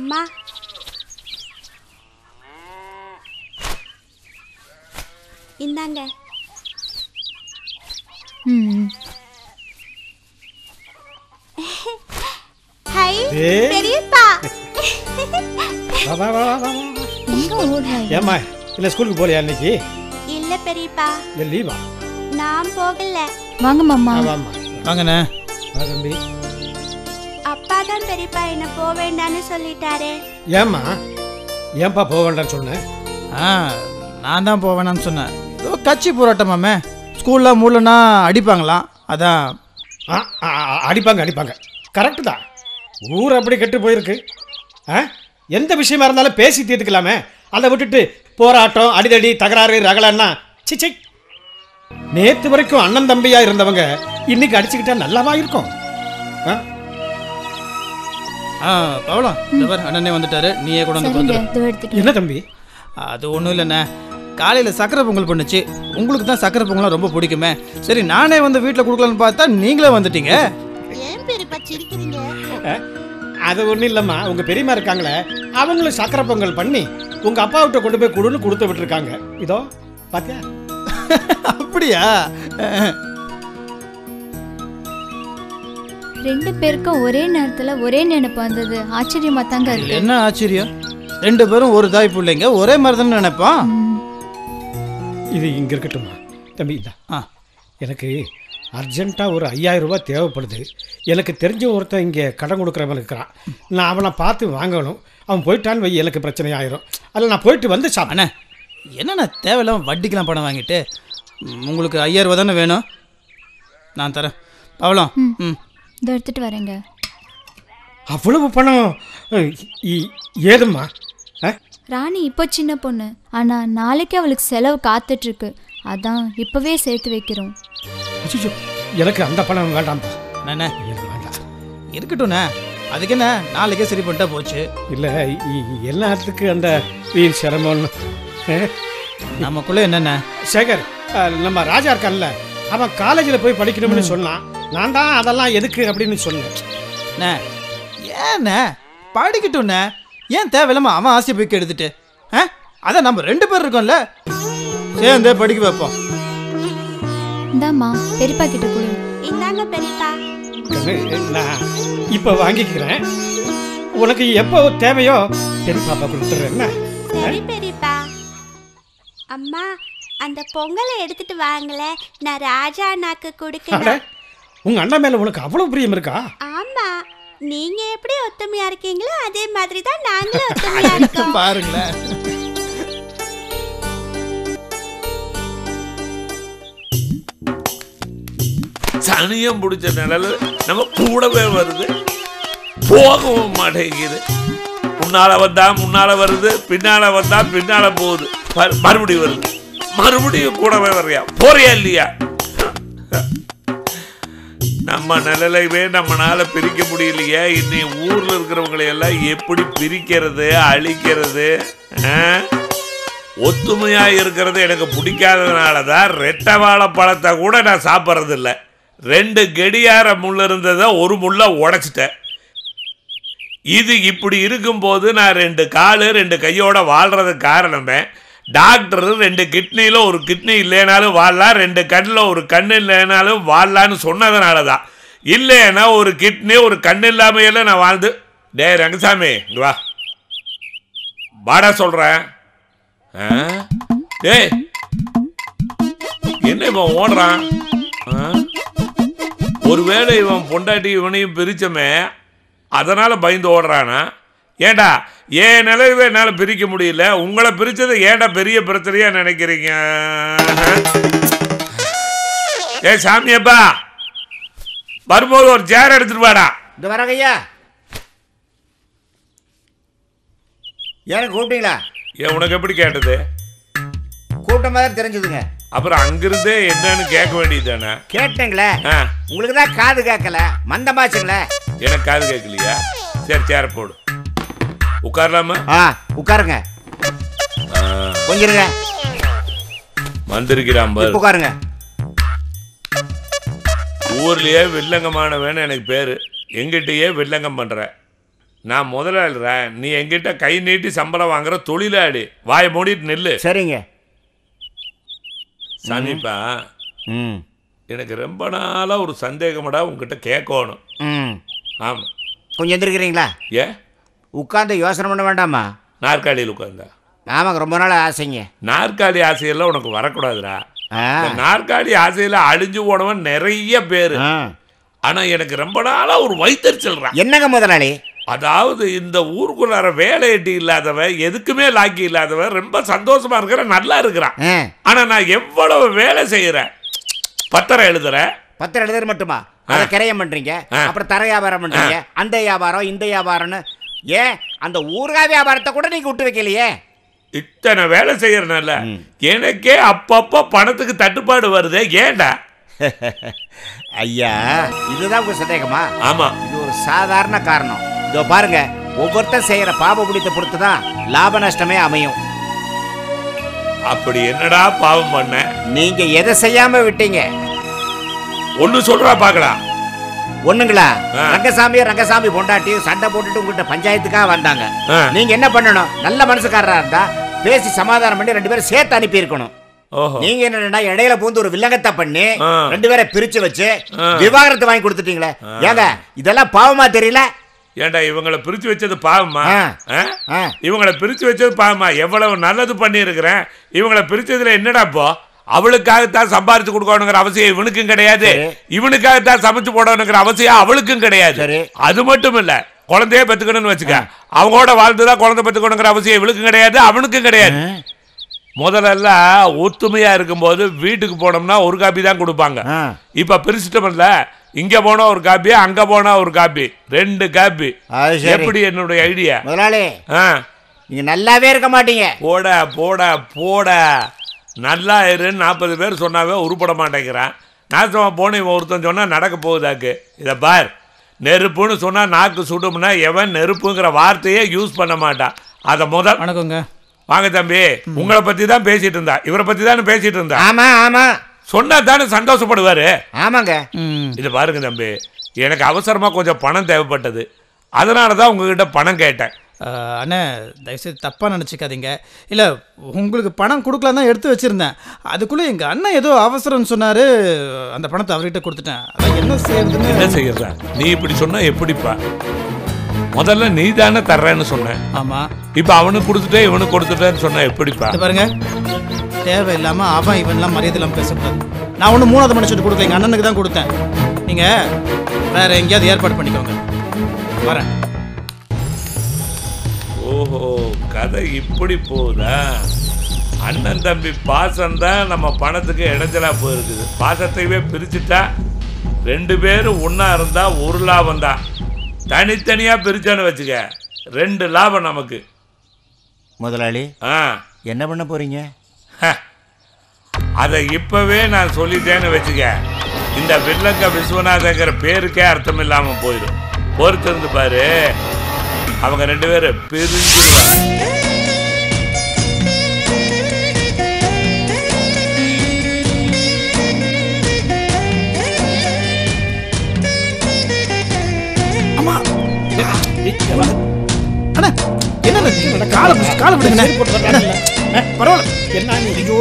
அம்மா இந்தாங்க ம் ஹை ஏய். பெரியப்பா வா வா வா வா வா எங்க ஓடுறாங்க ஏம்மா இல்லை ஸ்கூலுக்கு போகலையா இன்னைக்கு இல்ல பெரியப்பா இல்லை லீவா நான் போகல வாங்க மாமா வாம்மா வாங்கண்ணே வா தம்பி அப்பா தான் பெரியப்பா என்ன போக வேண்டாம்னு சொல்லிட்டாரே ஏம்மா ஏன்பா போக வேண்டாம்னு சொன்னேன் ஆ நான் தான் போவேணான்னு சொன்னேன் ஏதோ கட்சி போராட்டமாமே ஸ்கூலில் மூலனா அடிப்பாங்களாம் அதான் ஆ ஆ, ஆ, அடிப்பாங்க அடிப்பாங்க கரெக்டு தான் ஊர் அப்படி கெட்டு போயிருக்கு ஆ எந்த விஷயமா இருந்தாலும் பேசி தீர்த்துக்கலாமே அதை விட்டுட்டு போராட்டம் அடிதடி தகராறு ரகலன்னா சிச்சை நேத்து வரைக்கும் அண்ணன் தம்பியா இருந்தவங்க இன்னைக்கு அடிச்சுக்கிட்டா நல்லாவா இருக்கும் ஆ ஆ பவளம் இந்த பாரு அண்ணனே வந்துட்டாரு நீயே கூட வந்து சரிங்க கொடுத்துரு இதோ எடுத்துக்கிறேன் என்ன தம்பி அது ஒன்றும் இல்லைண்ணே காலையில் சக்கரை பொங்கல் பண்ணுச்சு உங்களுக்கு தான் சக்கரை பொங்கலாம் ரொம்ப பிடிக்குமே சரி நானே வந்து வீட்டில் கொடுக்கலான்னு பார்த்தா நீங்களே வந்துட்டீங்க ஏன் பெரியப்பா சிரிக்கிறீங்க அது ஒன்றும் இல்லைம்மா உங்க பெரியம்மா இருக்காங்களே அவங்களும் சக்கரை பொங்கல் பண்ணி உங்க அப்பா விட்ட கொண்டு போய் கொடுன்னு கொடுத்து விட்டுருக்காங்க இதோ பாத்தியா அப்படியா ரெண்டு பேருக்கும் ஒரே நேரத்துல ஒரே நினைப்பு வந்தது ஆச்சரியமா தாங்க இதுல இருக்கு என்ன ஆச்சரியம் ரெண்டு பேரும் ஒரு தாய் பிள்ளைங்க ஒரே மாதிரி தானே நினைப்பான் ம். இது இங்க இருக்கட்டும்மா தம்பி இந்தா ஆ எனக்கு அர்ஜென்ட்டாக ஒரு ஐயாயிரம் ரூபாய் தேவைப்படுது எனக்கு தெரிஞ்ச ஒருத்தன் இங்கே கடன் கொடுக்குறவன் இருக்கிறான் நான் அவனை பார்த்து வாங்கணும் அவன் போயிட்டான்னு வை எனக்கு பிரச்சனை ஆயிரும் அதில் நான் போயிட்டு வந்து சாப்பிட அண்ணே என்னண்ணே தேவையில்லாம வட்டிக்கெல்லாம் பணம் வாங்கிட்டு ம், உங்களுக்கு ஐயாயிரம் ரூபா தானே வேணும் நான் தரேன் பவளம் ம் இதோ எடுத்துட்டு வரேங்க அவ்வளவு பணம் அஹ், இ- ஏதும்மா ஆ? ராணி இப்போ சின்ன பொண்ணு ஆனா நாளைக்கு அவளுக்கு செலவு காத்துட்டு இருக்கு அதான் இப்பவே சேர்த்து வைக்கிறோம் அச்சச்சோ, எனக்கு அந்த பணம் வேண்டாம்ப்பா அண்ணே எனக்கு வேண்டாம் இருக்கட்டும்ண்ணே அதுக்கு என்ன நாளைக்கே சரி பண்ணிட்டா போச்சு இல்லை எல்லாத்துக்கு அந்த வீண் சிரமம்னு அஹ், நமக்குள்ள என்னண்ணே சேகர் அஹ், நம்ம ராஜா இருக்கான்ல அவன் காலேஜில் போய் படிக்கணும்னு சொன்னான் நான் தான் அதெல்லாம் எதுக்கு அப்படின்னு சொன்னேன் அண்ணே ஏண்ணே படிக்கட்டும்ண்ணே ஏன் தேவையில்லாம அவன் ஆசையை போய் எடுத்துட்டு ஆ அதான் நம்ம ரெண்டு பேர் இருக்கோம்ல சேர்ந்தே படிக்க வைப்போம் இந்தாம்மா பெரியப்பா கிட்ட கொடு இந்தாங்க பெரியப்பா கண்ணு, நான் இப்போ வாங்கிக்கிறேன் உனக்கு எப்போ தேவையோ பெரிய பாப்பா கொடுத்துட்றேன் என்ன சரி பெரியப்பா அம்மா அந்த பொங்கலை எடுத்துட்டு வாங்கல நான் ராஜா அண்ணாக்கு அட, கொடுக்கணும் உங்க அண்ணன் மேல உனக்கு அவ்வளவு பிரியம் இருக்கா ஆமா நீங்க எப்படி ஒத்துமையா இருக்கீங்களோ அதே மாதிரி தான் நாங்களும் ஒத்துமையா இருக்கோம் பாருங்களேன் சனியம் பிடிச்ச நிழல் நம்ம கூடவே வருது போகவும் மாட்டேங்குது முன்னால வந்தா முன்னால வருது பின்னால வந்தா பின்னால போகுது மறு- மறுபடியும் வருது மறுபடியும் கூடவே வர்றியா போறியா இல்லையா நம்ம நிழலைவே நம்மனால பிரிக்க முடியலையே இன்னை ஊர்ல இருக்கிறவங்களை எல்லாம் எப்படி பிரிக்கிறது அழிக்கிறது ஆ? ஒத்துமையா இருக்கிறது எனக்கு பிடிக்காததுனால தான் ரெட்டை வாழைப்பழத்தை கூட நான் சாப்பிட்றது இல்ல ரெண்டு கெடியார முள் இருந்ததை ஒரு முள்ள உடைச்சிட்டேன் இது இப்படி இருக்கும்போது நான் ரெண்டு காலு ரெண்டு கையோட வாழ்றதுக்கு காரணமே டாக்டர் ரெண்டு கிட்னியில் ஒரு கிட்னி இல்லைனாலும் வாழலாம் ரெண்டு கண்ணில் ஒரு கண் இல்லைனாலும் வாழலான்னு சொன்னதுனால தான் இல்லைன்னா ஒரு கிட்னி ஒரு கண் இல்லாமையில நான் வாழ்ந்து டேய் ரங்கசாமி இங்க வா வாடா சொல்கிறேன் ஆ? டேய் என்ன இவன் ஓடுறான் ஆ? ஒருவேளை இவன் பொண்டாட்டி இவனையும் பிரிச்சமே அதனால பயந்து ஓடுறானா ஏண்டா ஏன் நிலையவே என்னால் பிரிக்க முடியல உங்களை பிரிச்சது ஏன்டா பெரிய பிரச்சனையா நினைக்கிறீங்க ஏ சாமியப்பா வரும்போது ஒரு சேர் எடுத்துட்டு வாடா இந்த வரங்க ஐயா எனக்கு கூப்பிட்டீங்களா ஏன் உனக்கு எப்படி கேட்டது கூப்பிட்ட மாதிரி தெரிஞ்சதுங்க அப்புறம் அங்கிருந்தே என்னன்னு கேட்க வேண்டியது தானே கேட்டேங்களே ஆ உங்களுக்கு தான் காது கேட்கல மந்தமாச்சுங்களே எனக்கு காது கேட்கலையா சரி சேர போடு உட்காரலாமா ஆ உட்காருங்க ஆ, கொஞ்சம் இருங்க வந்திருக்கிறான் பாரு இப்ப உட்காருங்க ஊர்லயே வில்லங்கமானவன் எனக்கு பேரு எங்கிட்டயே வில்லங்கம் பண்ற நான் முதலாளிடா நீ என்கிட்ட கை நீட்டி சம்பளம் வாங்குற தொழிலாளி வாயை மூடிட்டு நில்லு சரிங்க சாமிப்பா ம் எனக்கு ரொம்ப நாளாக ஒரு சந்தேகமடா உங்ககிட்ட கேட்கணும் ம் ஆமாம் கொஞ்சம் எந்திரிக்கிறீங்களா ஏ உட்காந்து யோசனை பண்ண வேண்டாமா நாற்காலியில் உட்காந்தா ஆமாங்க ரொம்ப நாள் ஆசைங்க நாற்காலி ஆசையெல்லாம் உனக்கு வரக்கூடாதுடா ஆ இந்த நாற்காலி ஆசையில் அழிஞ்சு போனவன் நிறைய பேர் ஆ. ஆனா எனக்கு ரொம்ப நாளாக ஒரு வைத்தறிச்சல்றான் என்னங்க முதலாளி அதாவது இந்த ஊருக்குள்ளார வேலை எட்டி இல்லாதவன் எதுக்குமே லாக்கி இல்லாதவன் ரொம்ப சந்தோஷமா இருக்கிற நல்லா இருக்கிறான் ஆ ஆனா நான் எவ்வளவு வேலை செய்யறேன் பத்திரம் எழுதுறேன் பத்திரம் எழுதுறது மட்டுமா அதை கிரையம் பண்றீங்க ஆ. அப்புறம் தர வியாபாரம் பண்றீங்க அந்த வியாபாரம் இந்த வியாபாரம்னு ஏன் அந்த ஊறுகாய் வியாபாரத்தை கூட நீங்க விட்டு வைக்கலையே இத்தனை வேலை செய்யறனால எனக்கே அப்பப்போ பணத்துக்கு தட்டுப்பாடு வருதே ஏன்டா ஐயா இதுதான் உங்க சந்தேகமா ஆமா இது ஒரு சாதாரண காரணம் இதோ பாருங்க ஒவ்வொருத்தர் செய்யற பாப புண்ணியத்தை பொறுத்து தான் லாப நஷ்டமே அமையும் அப்படி என்னடா பாவம் பண்ண நீங்க எதை செய்யாம விட்டீங்க ஒன்னு சொல்றா பாக்கலாம் ஒண்ணுங்களா ஆ. ரங்கசாமி ரங்கசாமி பொண்டாட்டியும் சண்டை போட்டுட்டு உங்ககிட்ட பஞ்சாயத்துக்காக வந்தாங்க ஆ. நீங்க என்ன பண்ணணும் நல்ல மனசுக்காரரா இருந்தா பேசி சமாதானம் பண்ணி ரெண்டு பேரும் சேர்த்து அனுப்பி இருக்கணும் ஓஹோ நீங்க என்னடா இடையில பூந்து ஒரு வில்லங்கத்தை பண்ணி ஆ. ரெண்டு பேரை பிரிச்சு வச்சு ஆ. விவாகரத்து வாங்கி கொடுத்துட்டீங்களே ஏங்க இதெல்லாம் பாவமா தெரியல ஏன்டா இவங்களை பிரிச்சு வச்சது பாவமா ஆ. ஆ? ஆ. இவங்களை பிரிச்சு வச்சது பாவமா எவ்வளவு நல்லது பண்ணியிருக்கிறேன் இவங்களை பிரிச்சதுல என்னடா இப்போ அவளுக்காகத்தான் சம்பாரிச்சு கொடுக்கணுங்கிற அவசியம் இவனுக்கும் கிடையாது சரி. இவனுக்காகத்தான் சமைச்சு போடணுங்கிற அவசியம் அவளுக்கும் கிடையாது சரி. அது மட்டும் இல்ல குழந்தைய பெத்துக்கணும்னு வச்சுக்க அவங்களோட வாழ்ந்துதான் குழந்தை பெத்துக்கணுங்கிற அவசியம் இவளுக்கும் கிடையாது அவனுக்கும் கிடையாது முதல்ல ஒத்துமையா இருக்கும்போது வீட்டுக்கு போனோம்னா ஒரு காப்பி தான் கொடுப்பாங்க ஆ. இப்ப பிரிச்சுட்டோம்ல இங்க போனா ஒரு காப்பி அங்க போனா ஒரு காப்பி ரெண்டு காப்பி அது சரி. எப்படி என்னுடைய ஐடியா முதலாளி ஆ நீங்க நல்லாவே இருக்க மாட்டீங்க போட போட போட நல்லா இருன்னு நாற்பது பேர் சொன்னாவே உருப்பட மாட்டேங்கிறான் நாசமா போன இவன் ஒருத்தன் சொன்னா நடக்க போகுதாக்கு இதை பார் நெருப்புன்னு சொன்னா நாக்கு சுடும்னா எவன் நெருப்புங்கிற வார்த்தையே யூஸ் பண்ண மாட்டான் அதை முதல் வணக்கங்க வாங்க தம்பி உங்களை பத்தி தான் பேசிட்டு இருந்தா இவரை பத்தி தானே பேசிட்டு இருந்தா ஆமா ஆமா சொன்னா தானே சந்தோஷப்படுவாரு ஆமாங்க ம் இது பாருங்க தம்பி எனக்கு அவசரமா கொஞ்சம் பணம் தேவைப்பட்டது அதனால தான் உங்ககிட்ட பணம் கேட்டேன் அஹ், அண்ணே தயவுசெய்து தப்பாக நினச்சிக்காதீங்க இல்லை உங்களுக்கு பணம் கொடுக்கலாம் தான் எடுத்து வச்சுருந்தேன் அதுக்குள்ளே எங்கள் அண்ணன் ஏதோ அவசரம்னு சொன்னார் அந்த பணத்தை அவர்கிட்ட கொடுத்துட்டேன் அதான் என்ன செய்யறதுன்னு என்ன செய்யறதா நீ இப்படி சொன்னா எப்படிப்பா முதல்ல நீ தானே தர்றேன்னு சொன்னேன் ஆமாம் இப்ப அவனுக்கு கொடுத்துட்டே இவனுக்கு கொடுத்துட்டேன்னு சொன்னா எப்படிப்பா இது பாருங்க தேவையில்லாமல் அவன் இவன்லாம் மரியாதை இல்லாமல் பேசக்கூடாது நான் ஒன்றும் மூணாவது மனுஷன் கொடுக்கல எங்கள் அண்ணனுக்கு தான் கொடுத்தேன் நீங்கள் வேற எங்கேயாவது ஏற்பாடு பண்ணிக்கோங்க வரேன் ஓஹோ கதை இப்படி போகுதா அண்ணன் தம்பி பாசம் தான் நம்ம பணத்துக்கு இடைஞ்சலா போயிருக்குது பாசத்தையே பிரிச்சுட்டா ரெண்டு பேரும் ஒண்ணா இருந்தா ஒரு லாபம் தான் தனித்தனியா பிரிச்சான்னு வச்சுக்க ரெண்டு லாபம் நமக்கு முதலாளி ஆ என்ன பண்ண போறீங்க ஹ. அதை இப்பவே நான் சொல்லிட்டேன்னு வச்சுக்க இந்த வில்லங்க விஸ்வநாதங்கிற பேருக்கே அர்த்தம் இல்லாம போயிடும் பொறுத்திருந்து பாரு அவங்க ரெண்டு பேரும் பிரிஞ்சிருவாங்க அண்ணா என்ன காலை பிடிச்சு- காலை விடுங்கண்ணே அண்ணா, பரவாயில்ல என்ன நீ ஐயோ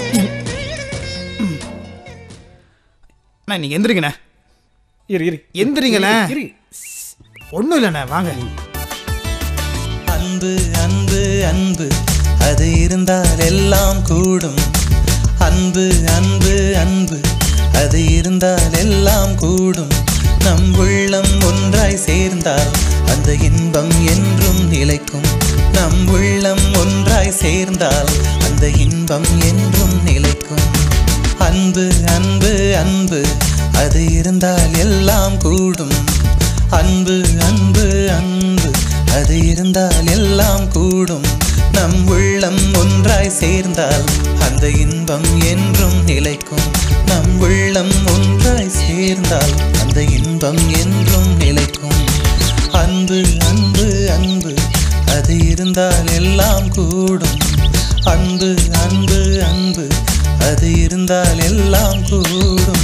அண்ணா நீங்கள் எந்திரிங்கண்ணே இரு இரு எந்திரிங்களேன் இரு ஒன்றும் இல்லைண்ணே வாங்க அன்பு அன்பு அன்பு அது இருந்தால் எல்லாம் கூடும் அன்பு அன்பு அன்பு அது இருந்தால் எல்லாம் கூடும் நம் உள்ளம் ஒன்றாய் சேர்ந்தால் அந்த இன்பம் என்றும் நிலைக்கும் நம் உள்ளம் ஒன்றாய் சேர்ந்தால் அந்த இன்பம் என்றும் நிலைக்கும் அன்பு அன்பு அன்பு அது இருந்தால் எல்லாம் கூடும் அன்பு அன்பு அன்பு அது இருந்தால் எல்லாம் கூடும் நம் உள்ளம் ஒன்றாய் சேர்ந்தால் அந்த இன்பம் என்றும் நிலைக்கும் நம் உள்ளம் ஒன்றாய் சேர்ந்தால் அந்த இன்பம் என்றும் நிலைக்கும் அன்பு அன்பு அன்பு அது இருந்தால் எல்லாம் கூடும் அன்பு அன்பு அன்பு அது இருந்தால் எல்லாம் கூடும்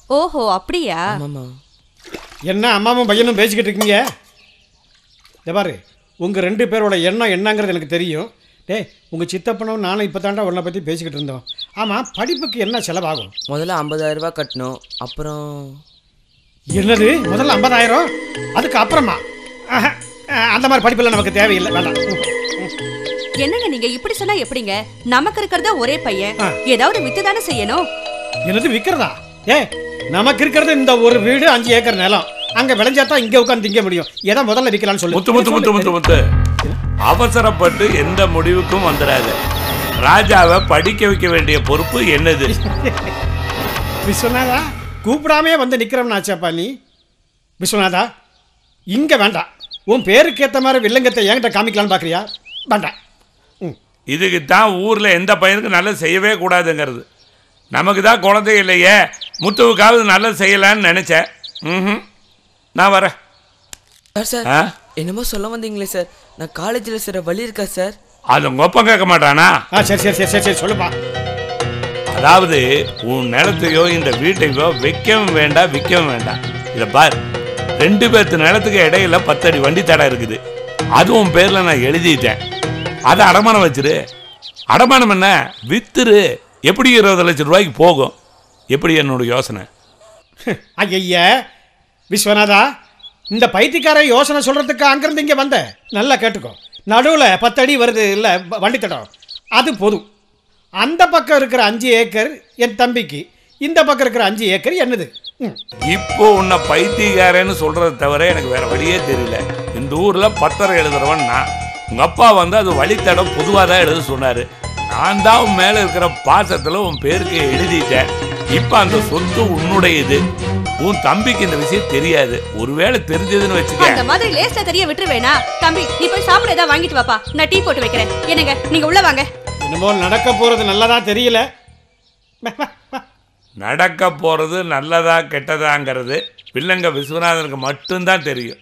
ஓஹோ அப்படியா ஆமாம்மா என்ன அம்மாவும் பையனும் பேசிக்கிட்டு இருக்கீங்க இந்த பாரு உங்கள் ரெண்டு பேரோட எண்ணம் என்னங்கிறது எனக்கு தெரியும் டேய் உங்கள் சித்தப்பனும் நானும் இப்போ தாண்டா உன்னை பற்றி பேசிக்கிட்டு இருந்தோம் ஆமாம் படிப்புக்கு என்ன செலவாகும் முதல்ல ஐம்பதாயிரம் ரூபாய் கட்டணும் அப்புறம் என்னது முதல்ல ஐம்பதாயிரம் அதுக்கு அப்புறமா ஆஹா, ஆஹ், அந்த மாதிரி படிப்பெல்லாம் நமக்கு தேவையில்லை வேண்டாம் ம், ம். என்னங்க நீங்க இப்படி சொன்னா எப்படிங்க நமக்கு இருக்கிறதா ஒரே பையன் ஆ. ஏதாவது வித்து தானே செய்யணும் என்னது விற்கிறதா ஏ நமக்கு இருக்கிறது இந்த ஒரு வீடு அஞ்சு ஏக்கர் நிலம் அங்கே விளைஞ்சா தான் இங்கே உட்காந்து திங்க முடியும் எதை முதல்ல விற்கலாம்னு சொல்லு முத்து முத்து முத்து முத்து முத்து அவசரப்பட்டு எந்த முடிவுக்கும் வந்துடாது ராஜாவை படிக்க வைக்க வேண்டிய பொறுப்பு என்னது விஸ்வநாதா கூப்பிடாமே வந்து நிற்கிறோம்னாச்சாப்பா நீ விஸ்வநாதா இங்கே வேண்டாம் உன் பேருக்கு ஏற்ற மாதிரி வில்லங்கத்தை என்கிட்ட காமிக்கலான்னு பார்க்குறியா வேண்டாம் ம் இதுக்கு தான் ஊரில் எந்த பையனுக்கும் நல்லது செய்யவே கூடாதுங்கிறது நமக்கு தான் குழந்தை இல்லையே முத்துவுக்காவது நல்லது செய்யலான்னு நினச்சேன் ம் நான் வரேன் சார் சார் ஆ என்னமோ சொல்ல வந்தீங்களே சார் நான் காலேஜில் சேர வழி இருக்கா சார் அது உங்க ஒப்பம் கேட்க மாட்டானா ஆ சரி சரி சரி சரி சரி சொல்லுப்பா அதாவது உன் நிலத்தையோ இந்த வீட்டையோ விற்கவும் வேண்டாம் விற்கவும் வேண்டாம் இதை பார் ரெண்டு பேர்த்து நிலத்துக்கு இடையில பத்தடி வண்டி தடம் இருக்குது அது உன் பேர்ல நான் எழுதிட்டேன் அதை அடமானம் வச்சிரு அடமானம் என்ன வித்துரு எப்படி இருபது லட்சம் ரூபாய்க்கு போகும் எப்படி என்னோட யோசனை ஐய விஸ்வநாதா இந்த பைத்தியக்கார யோசனை சொல்கிறதுக்கு அங்கேருந்து இங்கே வந்த நல்லா கேட்டுக்கோ நடுவில் பத்தடி வருது இல்லை வண்டி தடம் அது போதும் அந்த பக்கம் இருக்கிற அஞ்சு ஏக்கர் என் தம்பிக்கு இந்த பக்கம் இருக்கிற அஞ்சு ஏக்கர் என்னது ம் இப்போ உன்னை பைத்தியக்காரன்னு சொல்றதை தவிர எனக்கு வேற வழியே தெரியல இந்த ஊர்ல பத்திரம் எழுதுறவன் நான் உங்க அப்பா வந்து அது வழித்தடம் பொதுவாக தான் எழுத சொன்னாரு நான் தான் உன் மேல இருக்கிற பாசத்துல உன் பேருக்கு எழுதிட்டேன் இப்போ அந்த சொத்து உன்னுடையது உன் தம்பிக்கு இந்த விஷயம் தெரியாது ஒருவேளை தெரிஞ்சதுன்னு வச்சுக்க அந்த மாதிரி லேஸ்ல தெரிய விட்டுருவேனா தம்பி நீ போய் சாப்பிட ஏதாவது வாங்கிட்டு வாப்பா நான் டீ போட்டு வைக்கிறேன் என்னங்க நீங்க உள்ள வாங்க என்னமோ நடக்க போகிறது நல்லதா தெரியல வா, வா, வா. நடக்க போறது நல்லதா கெட்டதாங்கிறது வில்லங்க விஸ்வநாதனுக்கு மட்டும்தான் தெரியும்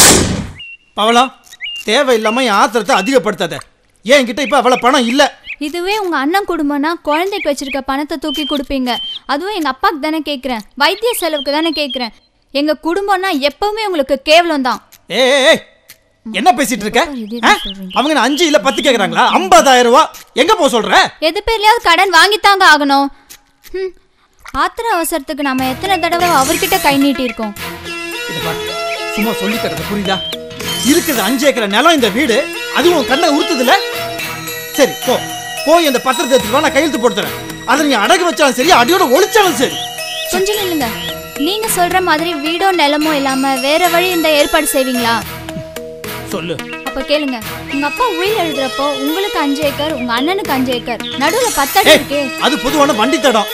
பவளம் தேவையில்லாம என் ஆத்திரத்தை அதிகப்படுத்தாத என்கிட்ட இப்போ அவ்வளோ பணம் இல்லை இதுவே உங்க அண்ணன் குடும்பம்னா குழந்தைக்கு வச்சிருக்க பணத்தை தூக்கி கொடுப்பீங்க அதுவும் எங்க அப்பாக்கு தானே கேட்குறேன் வைத்திய செலவுக்கு தானே கேட்குறேன் எங்க குடும்பம்னா எப்பவுமே உங்களுக்கு கேவலம் தான் ஏய் ஏய், ஏய் என்ன பேசிட்டு இருக்க இதே ஆ? தான் சொல்றீங்க. அவங்க என்ன அஞ்சு இல்ல பத்து கேக்குறாங்களா ஐம்பதாயிரம் ரூபா எங்க போக சொல்ற எது பேர்லயாவது கடன் வாங்கித்தாங்க ஆகணும் ம் ஆத்திர அவசரத்துக்கு நம்ம எத்தனை தடவை அவர்கிட்ட கை நீட்டியிருக்கோம் இத பாரு, சும்மா சொல்லி தரது புரியுதா இருக்குது அஞ்சு ஏக்கர் நிலம் இந்த வீடு அதுவும் கண்ணை உறுத்துதுல சரி போ போய் அந்த பத்திரத்தை எடுத்துட்டு வா, நான் கையெழுத்து போட்டு தரேன் அதை நீ அடகு வச்சாலும் சரி அடியோட ஒழிச்சாலும் சரி கொஞ்சம் நில்லுங்க நீங்க சொல்ற மாதிரி வீடோ நிலமோ இல்லாம வேற வழி இந்த ஏற்பாடு செய்வீங்களா சொல்லு அப்ப கேளுங்க உங்க அப்பா உயில் எழுதுறப்போ உங்களுக்கு அஞ்சு ஏக்கர் உங்க அண்ணனுக்கு அஞ்சு ஏக்கர் நடுவுல பத்தடி ஏய், இருக்கே அது பொதுவான வண்டி தடம்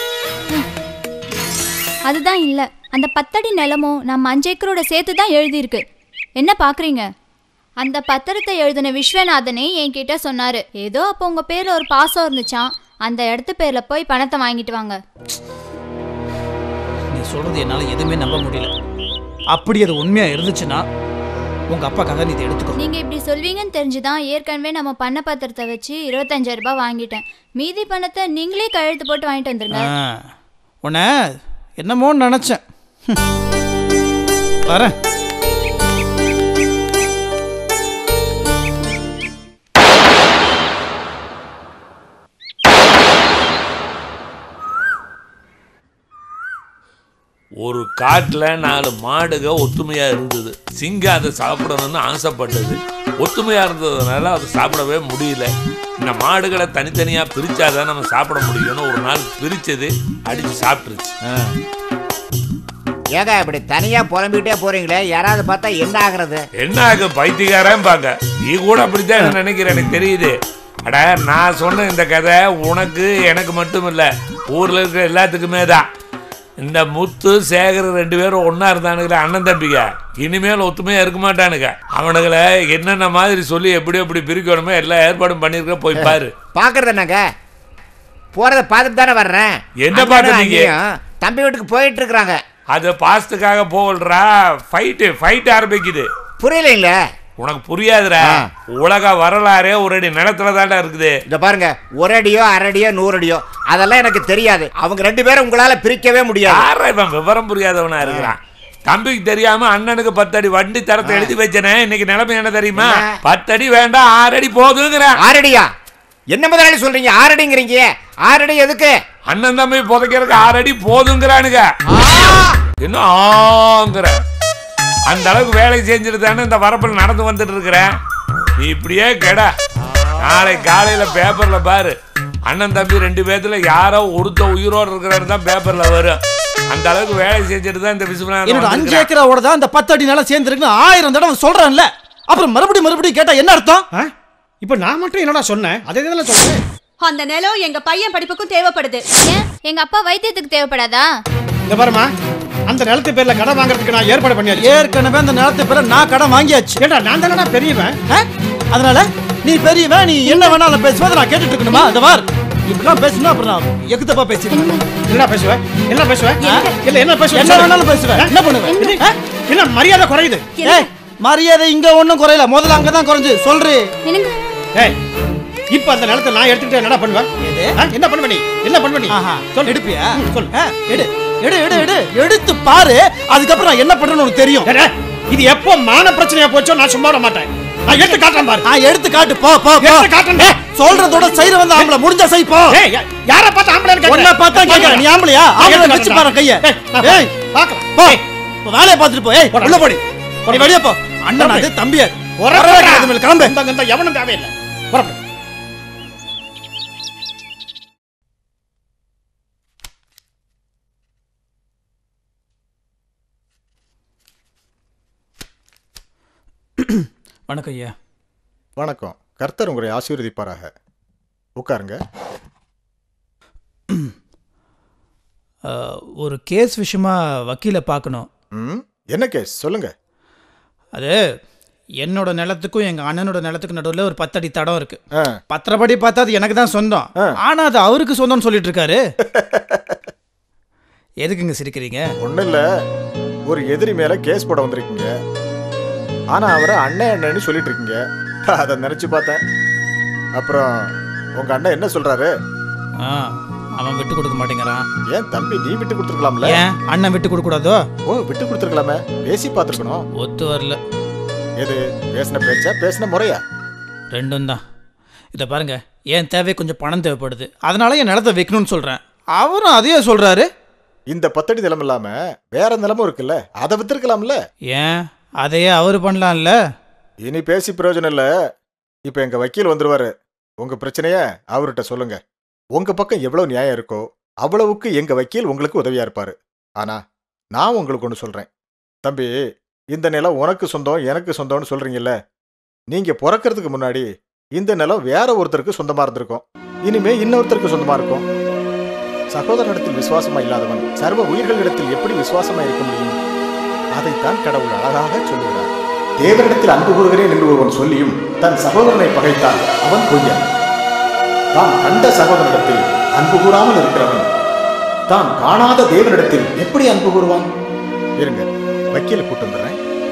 அதுதான் இல்ல அந்த பத்தடி நிலமும் நம்ம அஞ்சு ஏக்கரோட சேர்த்து தான் எழுதியிருக்கு என்ன பாக்குறீங்க அந்த பத்திரத்தை எழுதின விஸ்வநாதனே என்கிட்ட சொன்னாரு ஏதோ அப்போ உங்க பேர்ல ஒரு பாசம் இருந்துச்சாம் அந்த இடத்து பேர்ல போய் பணத்தை வாங்கிட்டு வாங்க நீ சொல்றது என்னால எதுவுமே நம்ப முடியல அப்படி அது உண்மையா இருந்துச்சுன்னா உங்க அப்பாக்காக நீ இதை எடுத்துக்கோ நீங்க இப்படி சொல்வீங்கன்னு தெரிஞ்சுதான் ஏற்கனவே நம்ம பண்ண பத்திரத்தை வச்சு இருபத்தஞ்சாயிரம் ரூபாய் வாங்கிட்டேன் மீதி பணத்தை நீங்களே கையெழுத்து போட்டு வாங்கிட்டு வந்துருங்க ஆ, உன்னை என்னமோன்னு நினைச்சேன் ஹம். வரேன் ஒரு காட்டில் நாலு மாடுக ஒத்துமையாக இருந்தது சிங்கம் அதை சாப்பிடணும்னு ஆசைப்பட்டது ஒத்துமையாக இருந்ததுனால அதை சாப்பிடவே முடியல இந்த மாடுகளை தனித்தனியாக பிரிச்சாதான் நம்ம சாப்பிட முடியும்னு ஒரு நாள் பிரிச்சது அடித்து சாப்பிட்டுருச்சு ஏங்க இப்படி தனியா புலம்பிக்கிட்டே போறீங்களே யாராவது பார்த்தா என்ன ஆகுறது என்ன ஆகும் பைத்தியக்காரன் பாங்க நீ கூட அப்படித்தான் நினைக்கிற எனக்கு தெரியுது அட நான் சொன்ன இந்த கதை உனக்கு எனக்கு மட்டும் இல்லை ஊரில் இருக்கிற எல்லாத்துக்குமே தான் இந்த முத்து சேகர் ரெண்டு பேரும் ஒன்றா இருந்தானுங்களே அண்ணன் தம்பிங்க இனிமேல் ஒத்துமையாக இருக்க மாட்டானுங்க அவனுங்களை என்னென்ன மாதிரி சொல்லி எப்படி எப்படி பிரிக்கணுமோ எல்லா ஏற்பாடும் பண்ணியிருக்க போய் பாரு பாக்குறது என்னங்க போறத பார்த்துட்டு தானே வர்றேன் என்ன அண்ணனும் பார்த்துட்டீங்க? அண்ணியும் தம்பி வீட்டுக்கு போயிட்டு இருக்கிறாங்க அது பாசத்துக்காக போகலடா ஃபைட்டு ஃபைட் ஆரம்பிக்குது புரியலைங்களே உனக்கு புரியாதுடா ஆ. உலக வரலாறே ஒரு அடி நிலத்துல தாண்டா இருக்குது இந்த பாருங்க ஒரு அடியோ அரை அடியோ நூறு அடியோ அதெல்லாம் எனக்கு தெரியாது அவங்க ரெண்டு பேரும் உங்களால பிரிக்கவே முடியாது யாரா இவன் விவரம் புரியாதவனா இருக்கிறான் தம்பிக்கு தெரியாம அண்ணனுக்கு பத்தடி வண்டி தரத்தை எழுதி வச்சனே இன்னைக்கு நிலைமை என்ன தெரியுமா என்ன? பத்தடி வேண்டாம் ஆறு அடி போதுங்கிறேன் ஆறடியா என்ன முதலாளி சொல்றீங்க ஆறடிங்கிறீங்க ஆறடி எதுக்கு அண்ணன் தம்பி புதைக்கிறதுக்கு ஆறு அடி போதுங்கிறானுங்க என்ன ஆங்கிற அந்த அளவுக்கு வேலை செஞ்சுட்டு தானே இந்த வரப்பில் நடந்து வந்துட்டு இருக்கிறேன் நீ இப்படியே கெட நாளை காலையில பேப்பர்ல பாரு அண்ணன் தம்பி ரெண்டு பேத்துல யாரோ ஒருத்த உயிரோடு இருக்கிறாரு தான் பேப்பர்ல வரும் அந்த அளவுக்கு வேலை செஞ்சுட்டு தான் இந்த விஸ்வநாதன் என்னோட அஞ்சு வந்திருக்கிறான். ஏக்கராவோட தான் அந்த பத்து அடி நிலம் சேர்ந்துருக்குன்னு ஆயிரம் தடவை சொல்றேன்ல அப்புறம் மறுபடியும் மறுபடியும் கேட்டா என்ன அர்த்தம் ஆ இப்போ நான் மட்டும் என்னடா சொன்னேன் அதே தானே சொல்றேன் அந்த நிலம் எங்க பையன் படிப்புக்கும் தேவைப்படுது ஏன் எங்க அப்பா வைத்தியத்துக்கு தேவைப்படாதா இந்த பாருமா அந்த நிலத்து பேர்ல கடன் வாங்குறதுக்கு நான் ஏற்பாடு பண்ணியாச்சு ஏற்கனவே அந்த நிலத்தை பேர நான் கடன் வாங்கியாச்சு ஏண்டா நான் தானடா பெரியவன் ஆ? அதனால நீ பெரியவன் நீ என்ன வேணாலும் பேசுவதை நான் கேட்டுட்டு இருக்கணுமா இந்த பார் இப்படிலாம் பேசணும் அப்புறம் நான் எகுத்தப்பா பேசிடுவேன் என்ன பேசுவேன் என்ன பேசுவேன் ஆ? இல்ல என்ன பேசுவேன் என்ன வேணாலும் பேசுவேன் என்ன பண்ணுவேன் இது, என்ன மரியாதை குறையுது ஏய் மரியாதை இங்க ஒண்ணும் குறையல முதல்ல அங்கதான் குறைஞ்சு சொல்றி என்னங்க ஏய் இப்ப அந்த நிலத்தை நான் எடுத்துக்கிட்டு என்னடா பண்ணுவேன் எது? ஆ, என்ன பண்ணுவ நீ என்ன பண்ணுவ நீ ஆஹா சொல் எடுப்பியா ம், சொல் ஆ, எடு எடு எடு எடு எடுத்து பாரு அதுக்கப்புறம் நான் என்ன பண்றேன்னு உனக்கு தெரியும் ஏடா, இது எப்போ மான பிரச்சனையா போச்சோ நான் சும்மா விட மாட்டேன் நான் எடுத்து காட்டுறேன் பாரு நான் எடுத்து காட்டு போ போ போ எடுத்து காட்டுறேன் சொல்றதோட செய்யற வந்து ஆம்பளை முடிஞ்சா செய் போ ஏய் யா- யாரை பார்த்து ஆம்பளை உன்னை பார்த்தா கேக்குறேன் நீ ஆம்பளையா ஆம்பளை வச்சு பாரு கைய ஏய் பார்க்கலாம் போ போ, வேலையை பார்த்துட்டு போ ஏய் போடா. உள்ள போடி நீ வெளிய போ அண்ணன் அது தம்பியா வரவே கிடையாது மேல கிளம்பு இந்த இந்த எவனும் தேவையில்லை புறப்படு வணக்கம் ஐயா வணக்கம் கர்த்தர் உங்களை ஆசீர்வதிப்பாராக உட்காருங்க ஒரு கேஸ் விஷயமா வக்கீலை பார்க்கணும் ம் என்ன கேஸ் சொல்லுங்க அது என்னோட நிலத்துக்கும் எங்கள் அண்ணனோட நிலத்துக்கும் நடுவில் ஒரு பத்தடி தடம் இருக்கு ஆ, பத்திரப்படி பார்த்தா அது எனக்கு தான் சொந்தம் ஆ. ஆனால் அது அவருக்கு சொந்தம்னு சொல்லிட்டு இருக்காரு எதுக்குங்க சிரிக்கிறீங்க ஒண்ணும் இல்ல ஒரு எதிரி மேல கேஸ் போட வந்திருக்கீங்க ஆனா அவரை அண்ணன் அண்ணன்னு சொல்லிட்டு இருக்கீங்க அதை நினைச்சு பார்த்தேன் அப்புறம் உங்க அண்ணன் என்ன சொல்றாரு ஆ அவன் விட்டு கொடுக்க மாட்டேங்கிறான் ஏன் தம்பி நீ விட்டு கொடுத்துருக்கலாம்ல ஏன் அண்ணன் விட்டு கொடுக்க கூடாதோ ஓ விட்டு கொடுத்துருக்கலாமே பேசி பார்த்துருக்கணும் ஒத்து வரல எது பேசின பேச்சா பேசின முறையா ரெண்டும் தான் இதை பாருங்க என் தேவை கொஞ்சம் பணம் தேவைப்படுது அதனால என் நிலத்தை வைக்கணும்னு சொல்கிறேன் அவரும் அதையே சொல்கிறாரு இந்த பத்தடி நிலம் இல்லாம வேற நிலமும் இருக்குல்ல அதை வித்துருக்கலாம்ல ஏன் அதையே அவர் பண்ணலாம்ல இனி பேசி பிரயோஜனம் இல்ல இப்ப எங்க வக்கீல் வந்துருவாரு உங்க பிரச்சனைய அவர்கிட்ட சொல்லுங்க உங்க பக்கம் எவ்வளவு நியாயம் இருக்கோ அவ்வளவுக்கு எங்க வக்கீல் உங்களுக்கு உதவியா இருப்பாரு ஆனா நான் உங்களுக்கு ஒன்று சொல்றேன் தம்பி இந்த நிலம் உனக்கு சொந்தம் எனக்கு சொந்தம்னு சொல்றீங்கல்ல நீங்க பிறக்கறதுக்கு முன்னாடி இந்த நிலம் வேற ஒருத்தருக்கு சொந்தமா இருந்திருக்கும் இனிமே இன்னொருத்தருக்கு சொந்தமா இருக்கும் சகோதரனிடத்தில் விசுவாசமா இல்லாதவன் சர்வ உயிர்களிடத்தில் எப்படி விசுவாசமா இருக்க முடியும் அதைத்தான் கடவுள் அழகாக சொல்லுகிறார் தேவனிடத்தில் அன்பு கூறுகிறேன் என்று ஒருவன் சொல்லியும் தன் சகோதரனை பகைத்தால் அவன் பொய்யன் தான் கண்ட சகோதரனிடத்தில் அன்பு கூறாமல் இருக்கிறவன் தான் காணாத தேவனிடத்தில் எப்படி அன்பு கூறுவான் இருங்க வக்கீல கூட்டு வந்துடுறேன்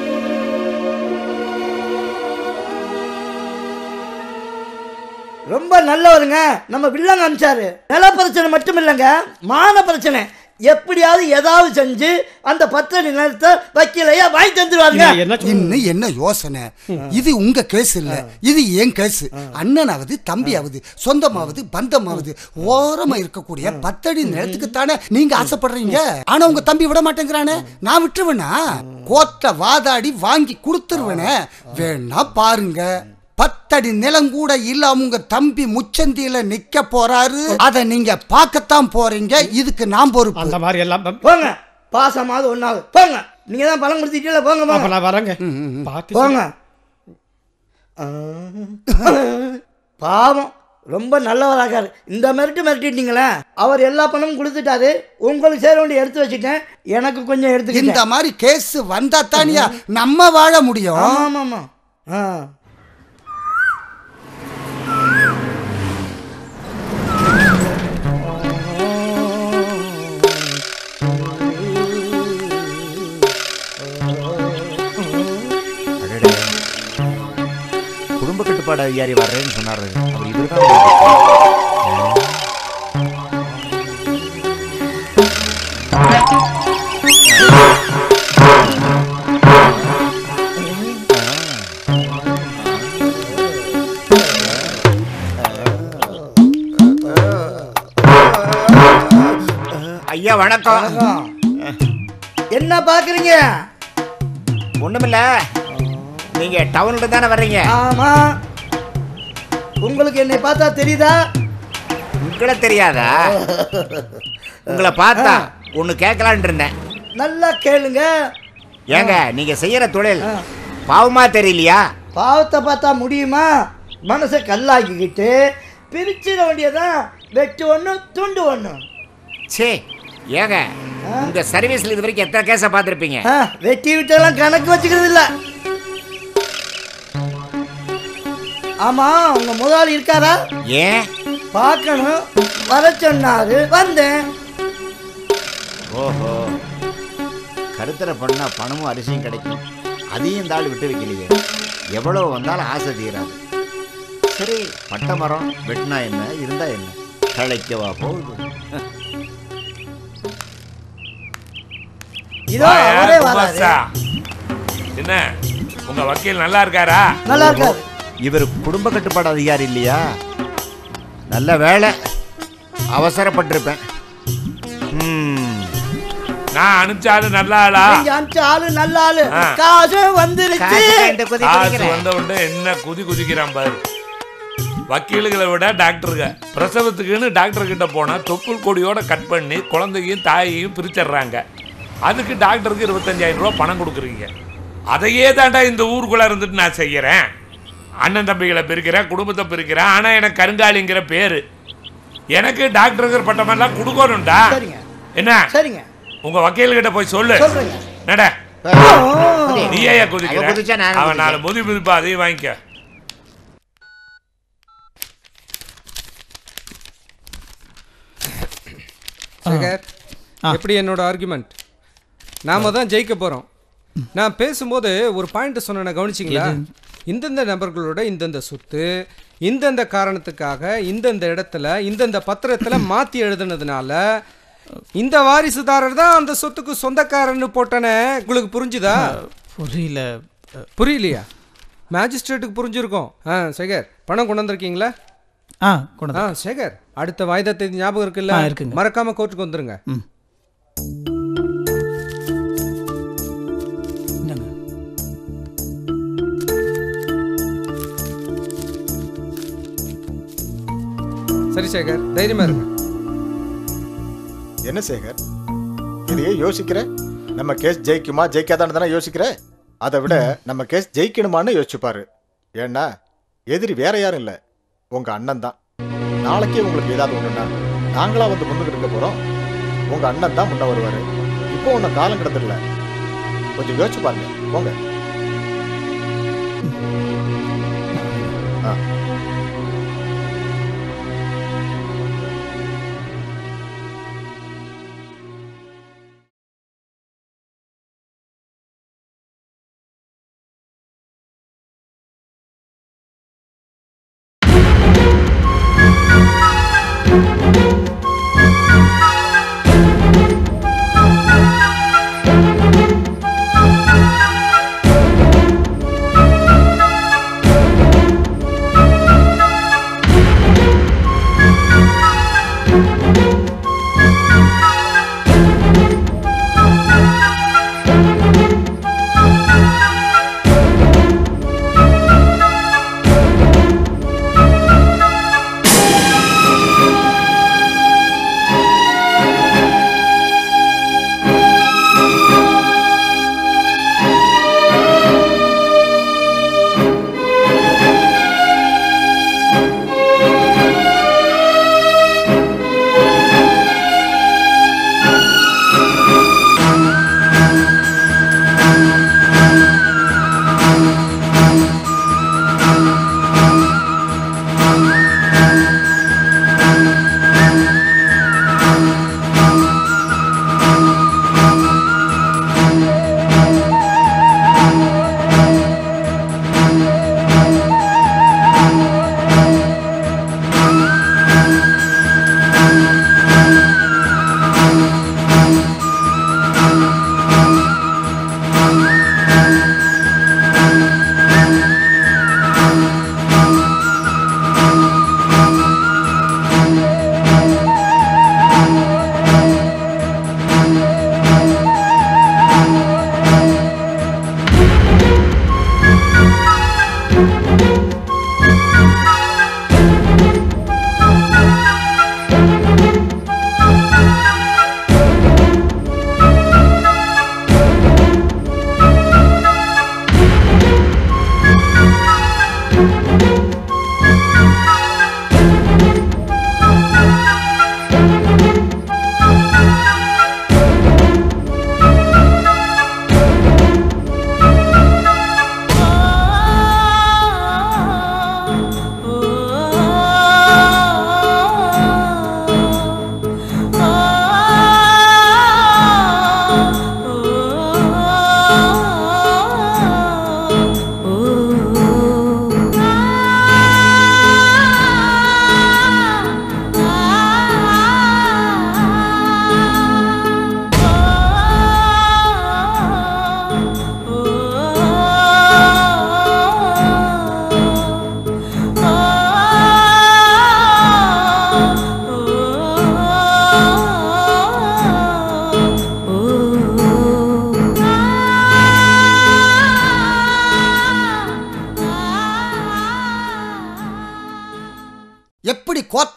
ரொம்ப நல்லவருங்க நம்ம வில்லங்க அனுப்பிச்சாரு நில பிரச்சனை மட்டும் இல்லைங்க மான பிரச்சனை எப்படியாவது ஏதாவது செஞ்சு அந்த பத்தடி நிலத்தை வக்கீலையா வாங்கி தந்துருவாருங்க இன்னும் என்ன யோசனை இது உங்க கேஸ் இல்ல இது என் கேஸ் அண்ணனாவது தம்பியாவது சொந்தமாவது பந்தமாவது ஓரமா இருக்கக்கூடிய பத்தடி நிலத்துக்கு தானே நீங்க ஆசைப்படுறீங்க ஆனா உங்க தம்பி விட மாட்டேங்கிறானே நான் விட்டுருவேனா கோர்ட்ல வாதாடி வாங்கி கொடுத்துருவேனே வேணா பாருங்க பத்தடி நிலம் கூட இல்லாம உங்க தம்பி முச்சந்தியில நிக்க போறாரு அத நீங்க பார்க்கத்தான் போறீங்க இதுக்கு நான் பொறுப்பு அந்த மாதிரி எல்லாம் போங்க பாசமாவது ஒன்றாவது போங்க நீங்க தான் பழம் கொடுத்துட்டீங்களா போங்க அப்ப போங்க நான் வரேங்க பார்த்து போங்க ஆ. பாவம் ரொம்ப நல்லவராக்காரு இந்த மிரட்டு மிரட்டிட்டீங்களே அவர் எல்லா பணமும் கொடுத்துட்டாரு உங்களுக்கு சேர வேண்டிய எடுத்து வச்சுட்டேன் எனக்கு கொஞ்சம் இந்த எடுத்துக்கிட்டேன் மாதிரி கேஸ் வந்தா தானியா நம்ம வாழ முடியும் ஆமா ஆமா ஆமா ஆ மேலதிகாரி வர்றேன்னு சொன்னாரு அவர் இவர் ஐயா வணக்கம் என்ன பாக்குறீங்க ஒண்ணுமில்ல நீங்க டவுன்ல தானே வர்றீங்க ஆமா உங்களுக்கு என்னை பார்த்தா தெரியுதா உங்களை தெரியாதா உங்களை பார்த்தா ஒண்ணு கேட்கலான் இருந்தேன் நல்லா கேளுங்க ஏங்க நீங்க செய்யற தொழில் பாவமா தெரியலையா பாவத்தை பார்த்தா முடியுமா மனசை கல்லாக்கிக்கிட்டு பிரிச்சிட வேண்டியதான் வெட்டு ஒன்று துண்டு ஒன்று சே ஏங்க உங்க சர்வீஸ்ல இது வரைக்கும் எத்தனை கேஸை பார்த்துருப்பீங்க வெட்டி விட்டெல்லாம் கணக்கு வச்சுக்கிறது இல்ல ஆமா உங்க முதலாளி இருக்காரா ஏன் பார்க்கணும் வர சொன்னாரு வந்தேன் ஓஹோ கருத்தரை பண்ணா பணமும் அரிசியும் கிடைக்கும் அதையும் இந்த ஆள் விட்டு வைக்கலையே எவ்வளவு வந்தாலும் ஆசை தீராது சரி பட்டை மரம் வெட்டினா என்ன இருந்தா என்ன களைக்கவா போகுது இதோ வாயா, அவரே வராரு குமாஸ்தா. என்ன உங்க வக்கீல் நல்லா இருக்காரா நல்லா இருக்காரு இவர் குடும்ப கட்டுப்பாடு அதிகாரி இல்லையா நல்ல வேலை அவசரப்பட்டிருப்பேன் ம். நான் அனுப்பிச்சாலும் நல்ல ஆளா நீங்க அனுப்பிச்ச ஆளு நல்ல ஆளு ஆ. காசு வந்துருச்சு காசு வந்த உடனே என்ன குதி குதிக்கிறான் பாரு வக்கீலுகளை விட டாக்டருங்க பிரசவத்துக்குன்னு டாக்டர் கிட்ட போனா தொப்புள் கொடியோட கட் பண்ணி குழந்தையும் தாயையும் பிரிச்சிடுறாங்க அதுக்கு டாக்டருக்கு இருபத்தஞ்சாயிரம் ரூபாய் பணம் கொடுக்குறீங்க அதையே தாண்டா இந்த ஊருக்குள்ள இருந்துட்டு நான் செய்யறேன் அண்ணன் தம்பிகளை பிரிக்கிறேன் குடும்பத்தை பிரிக்கிறேன் ஆனா எனக்கு கருங்காலிங்கிற பேரு எனக்கு டாக்டருங்கிற பட்டமெல்லாம் கொடுக்கணும்டா சரிங்க. என்ன சரிங்க உங்க வக்கீல் கிட்ட போய் சொல்லு சொல்றேங்க. நட நீ ஏன் அவ குதிக்கிற குதிச்சா நானும் அவன் நாலு குதிக்கிறேன். முதி முதிப்பா அதையும் வாங்கிக்க சேகர் எப்படி என்னோட ஆர்குமெண்ட் நாம தான் ஜெயிக்க போறோம் நான் பேசும்போது ஒரு பாயிண்ட் சொன்ன கவனிச்சிங்களா இந்தந்த நபர்களோட இந்தந்த சொத்து இந்தந்த காரணத்துக்காக இந்தந்த இடத்துல இந்தந்த பத்திரத்துல மாத்தி எழுதுனதுனால இந்த வாரிசுதாரர் தான் அந்த சொத்துக்கு சொந்தக்காரன்னு போட்டனே உங்களுக்கு புரிஞ்சுதா புரியல புரியலையா மேஜிஸ்ட்ரேட்டுக்கு புரிஞ்சிருக்கும் ஆ சேகர் பணம் கொண்டு வந்திருக்கீங்களா ஆ கொண்டு ஆ சேகர் அடுத்த வாய்தா தேதி ஞாபகம் இருக்குல்ல ஆ, இருக்குங்க. மறக்காம கோர்ட்டுக்கு வந்துருங்க ம். இந்தாங்க. சரி சேகர் தைரியமா இருங்க என்ன சேகர் இதையே யோசிக்கிற நம்ம கேஸ் ஜெயிக்குமா ஜெயிக்காதான்னு தானே யோசிக்கிற அதை விட நம்ம கேஸ் ஜெயிக்கணுமான்னு யோசிச்சுப்பாரு ஏன்னா எதிரி வேற யாரும் இல்லை உங்க அண்ணன் தான் நாளைக்கே உங்களுக்கு ஏதாவது ஒண்ணுன்னா நாங்களா வந்து முன்னுக்கு இருக்க போறோம் உங்க அண்ணன் தான் முன்ன வருவாரு இப்போ ஒன்றும் காலம் கிடந்துடல கொஞ்சம் யோசிச்சு பாருங்க போங்க ஆ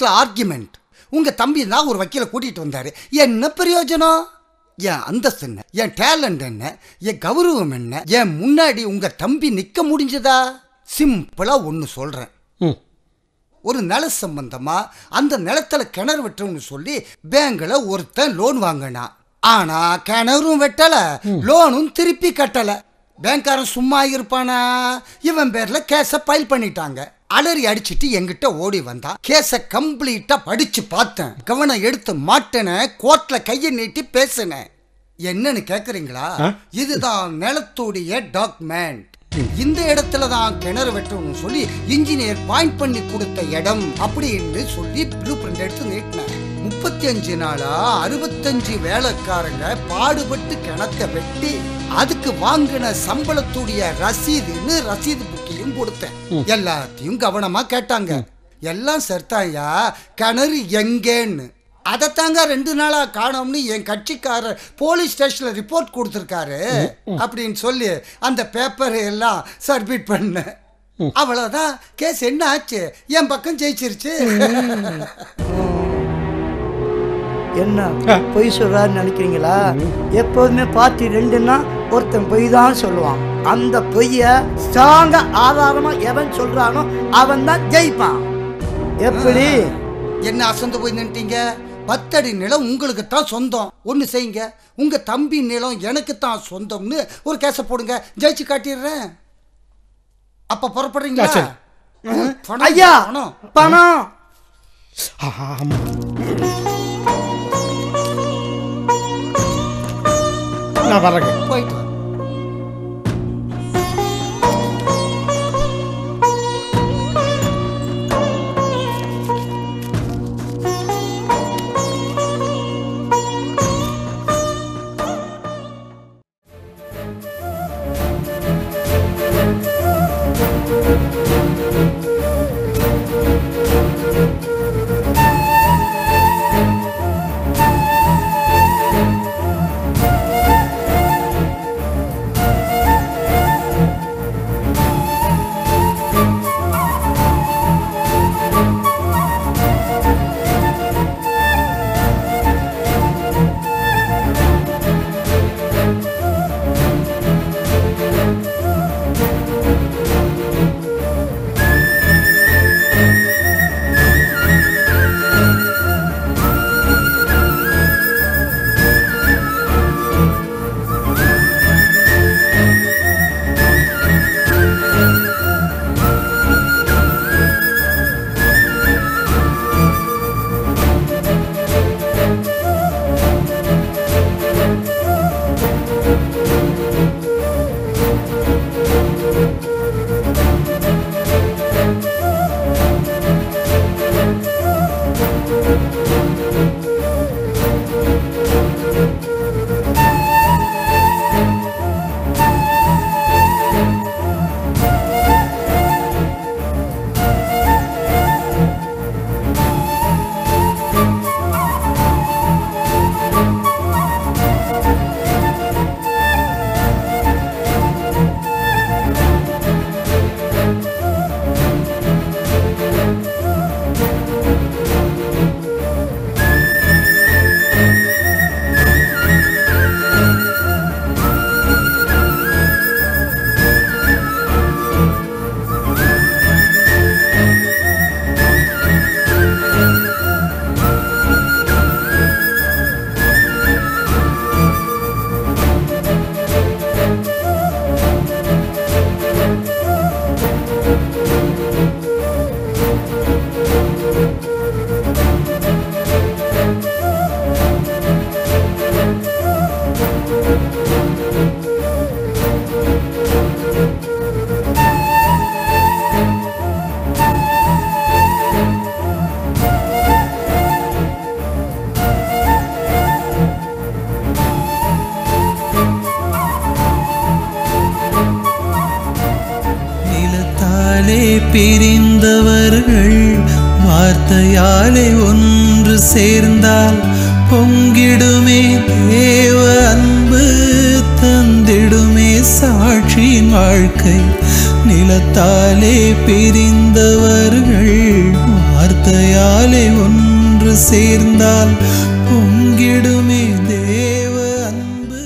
ஆர்குமெண்ட் உங்க தம்பி தான் ஒரு வக்கீலை கூட்டிட்டு வந்தாரு என்ன பிரயோஜனம் என் அந்தஸ்து என்ன என் டேலண்ட் என்ன என் கௌரவம் என்ன என் முன்னாடி உங்க தம்பி நிக்க முடிஞ்சதா சிம்பிளா ஒன்னு சொல்றேன் ஒரு நில சம்பந்தமா அந்த நிலத்துல கிணறு வெட்டணும்னு சொல்லி பேங்க்ல ஒருத்தன் லோன் வாங்கினான் ஆனா கிணறும் வெட்டல லோனும் திருப்பி கட்டல பேங்க்காரன் சும்மா இருப்பானா இவன் பேர்ல கேஸ ஃபைல் பண்ணிட்டாங்க அலறி அடிச்சிட்டு என்கிட்ட ஓடி வந்தான் கேஸ கம்ப்ளீட்டா படிச்சு பார்த்தேன் கவனம் எடுத்து மாட்டின கோர்ட்ல கையை நீட்டி பேசினேன் என்னன்னு கேக்குறீங்களா இதுதான் நிலத்துடைய டாக்குமெண்ட் இந்த இடத்துல தான் கிணறு வெட்டணும்னு சொல்லி இன்ஜினியர் பாயிண்ட் பண்ணி கொடுத்த இடம் அப்படின்னு சொல்லி ப்ளூ பிரிண்ட் எடுத்து நீட்டினேன் முப்பத்தி அஞ்சு நாளா அறுபத்தஞ்சு வேலைக்காரங்க பாடுபட்டு கிணத்த வெட்டி அதுக்கு வாங்கின சம்பளத்துடைய ரசீதுன்னு ரசீது புக்கையும் கொடுத்தேன் எல்லாத்தையும் கவனமா கேட்டாங்க எல்லாம் செத்தாயா கிணறு எங்கேன்னு அதைத்தாங்க ரெண்டு நாளா காணோம்னு என் கட்சிக்காரர் போலீஸ் ஸ்டேஷன்ல ரிப்போர்ட் கொடுத்துருக்காரு அப்படின்னு சொல்லி அந்த பேப்பரை எல்லாம் சப்மிட் பண்ணேன் அவ்வளவுதான் கேஸ் என்ன ஆச்சு என் பக்கம் ஜெயிச்சிருச்சு என்ன பொய் சொல்றாருன்னு நினைக்கிறீங்களா எப்போதுமே பார்ட்டி ரெண்டுன்னா ஒருத்தன் பொய் தான் சொல்லுவான் அந்த பொய்ய ஸ்ட்ராங்கா ஆதாரமா எவன் சொல்றானோ அவன் தான் ஜெயிப்பான் எப்படி என்ன அசந்து போய் நின்ட்டீங்க பத்தடி நிலம் உங்களுக்கு தான் சொந்தம் ஒன்று செய்யுங்க உங்க தம்பி நிலம் எனக்கு தான் சொந்தம்னு ஒரு கேஸை போடுங்க ஜெயிச்சு காட்டிடுறேன் அப்ப புறப்படுறீங்களா சரி. ம், பணம், ஐயா பணம். பணம் ஆமா நான் வர்றேங்க போயிட்டு வா. நிலத்தாலே பிரிந்தவர்கள் வார்த்தையாலே ஒன்று சேர்ந்தால் பொங்கிடுமே தேவ அன்பு தந்திடுமே சாட்சியின் வாழ்க்கை நிலத்தாலே பிரிந்தவர்கள் வார்த்தை வார்த்தையாலே ஒன்று சேர்ந்தால் பொங்கிடுமே தேவ அன்பு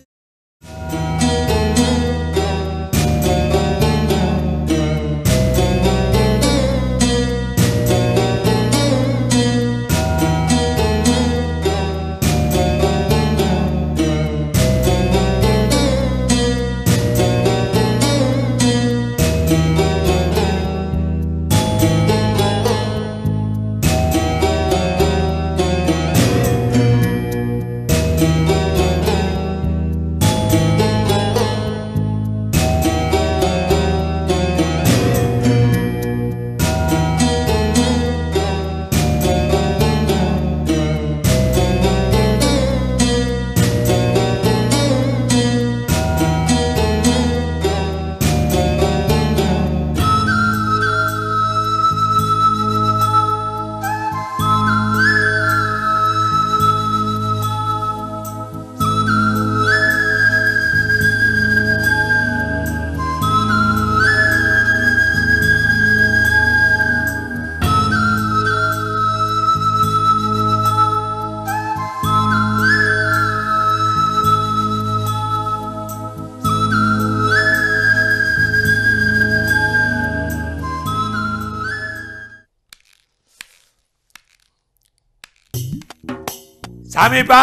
சாமிப்பா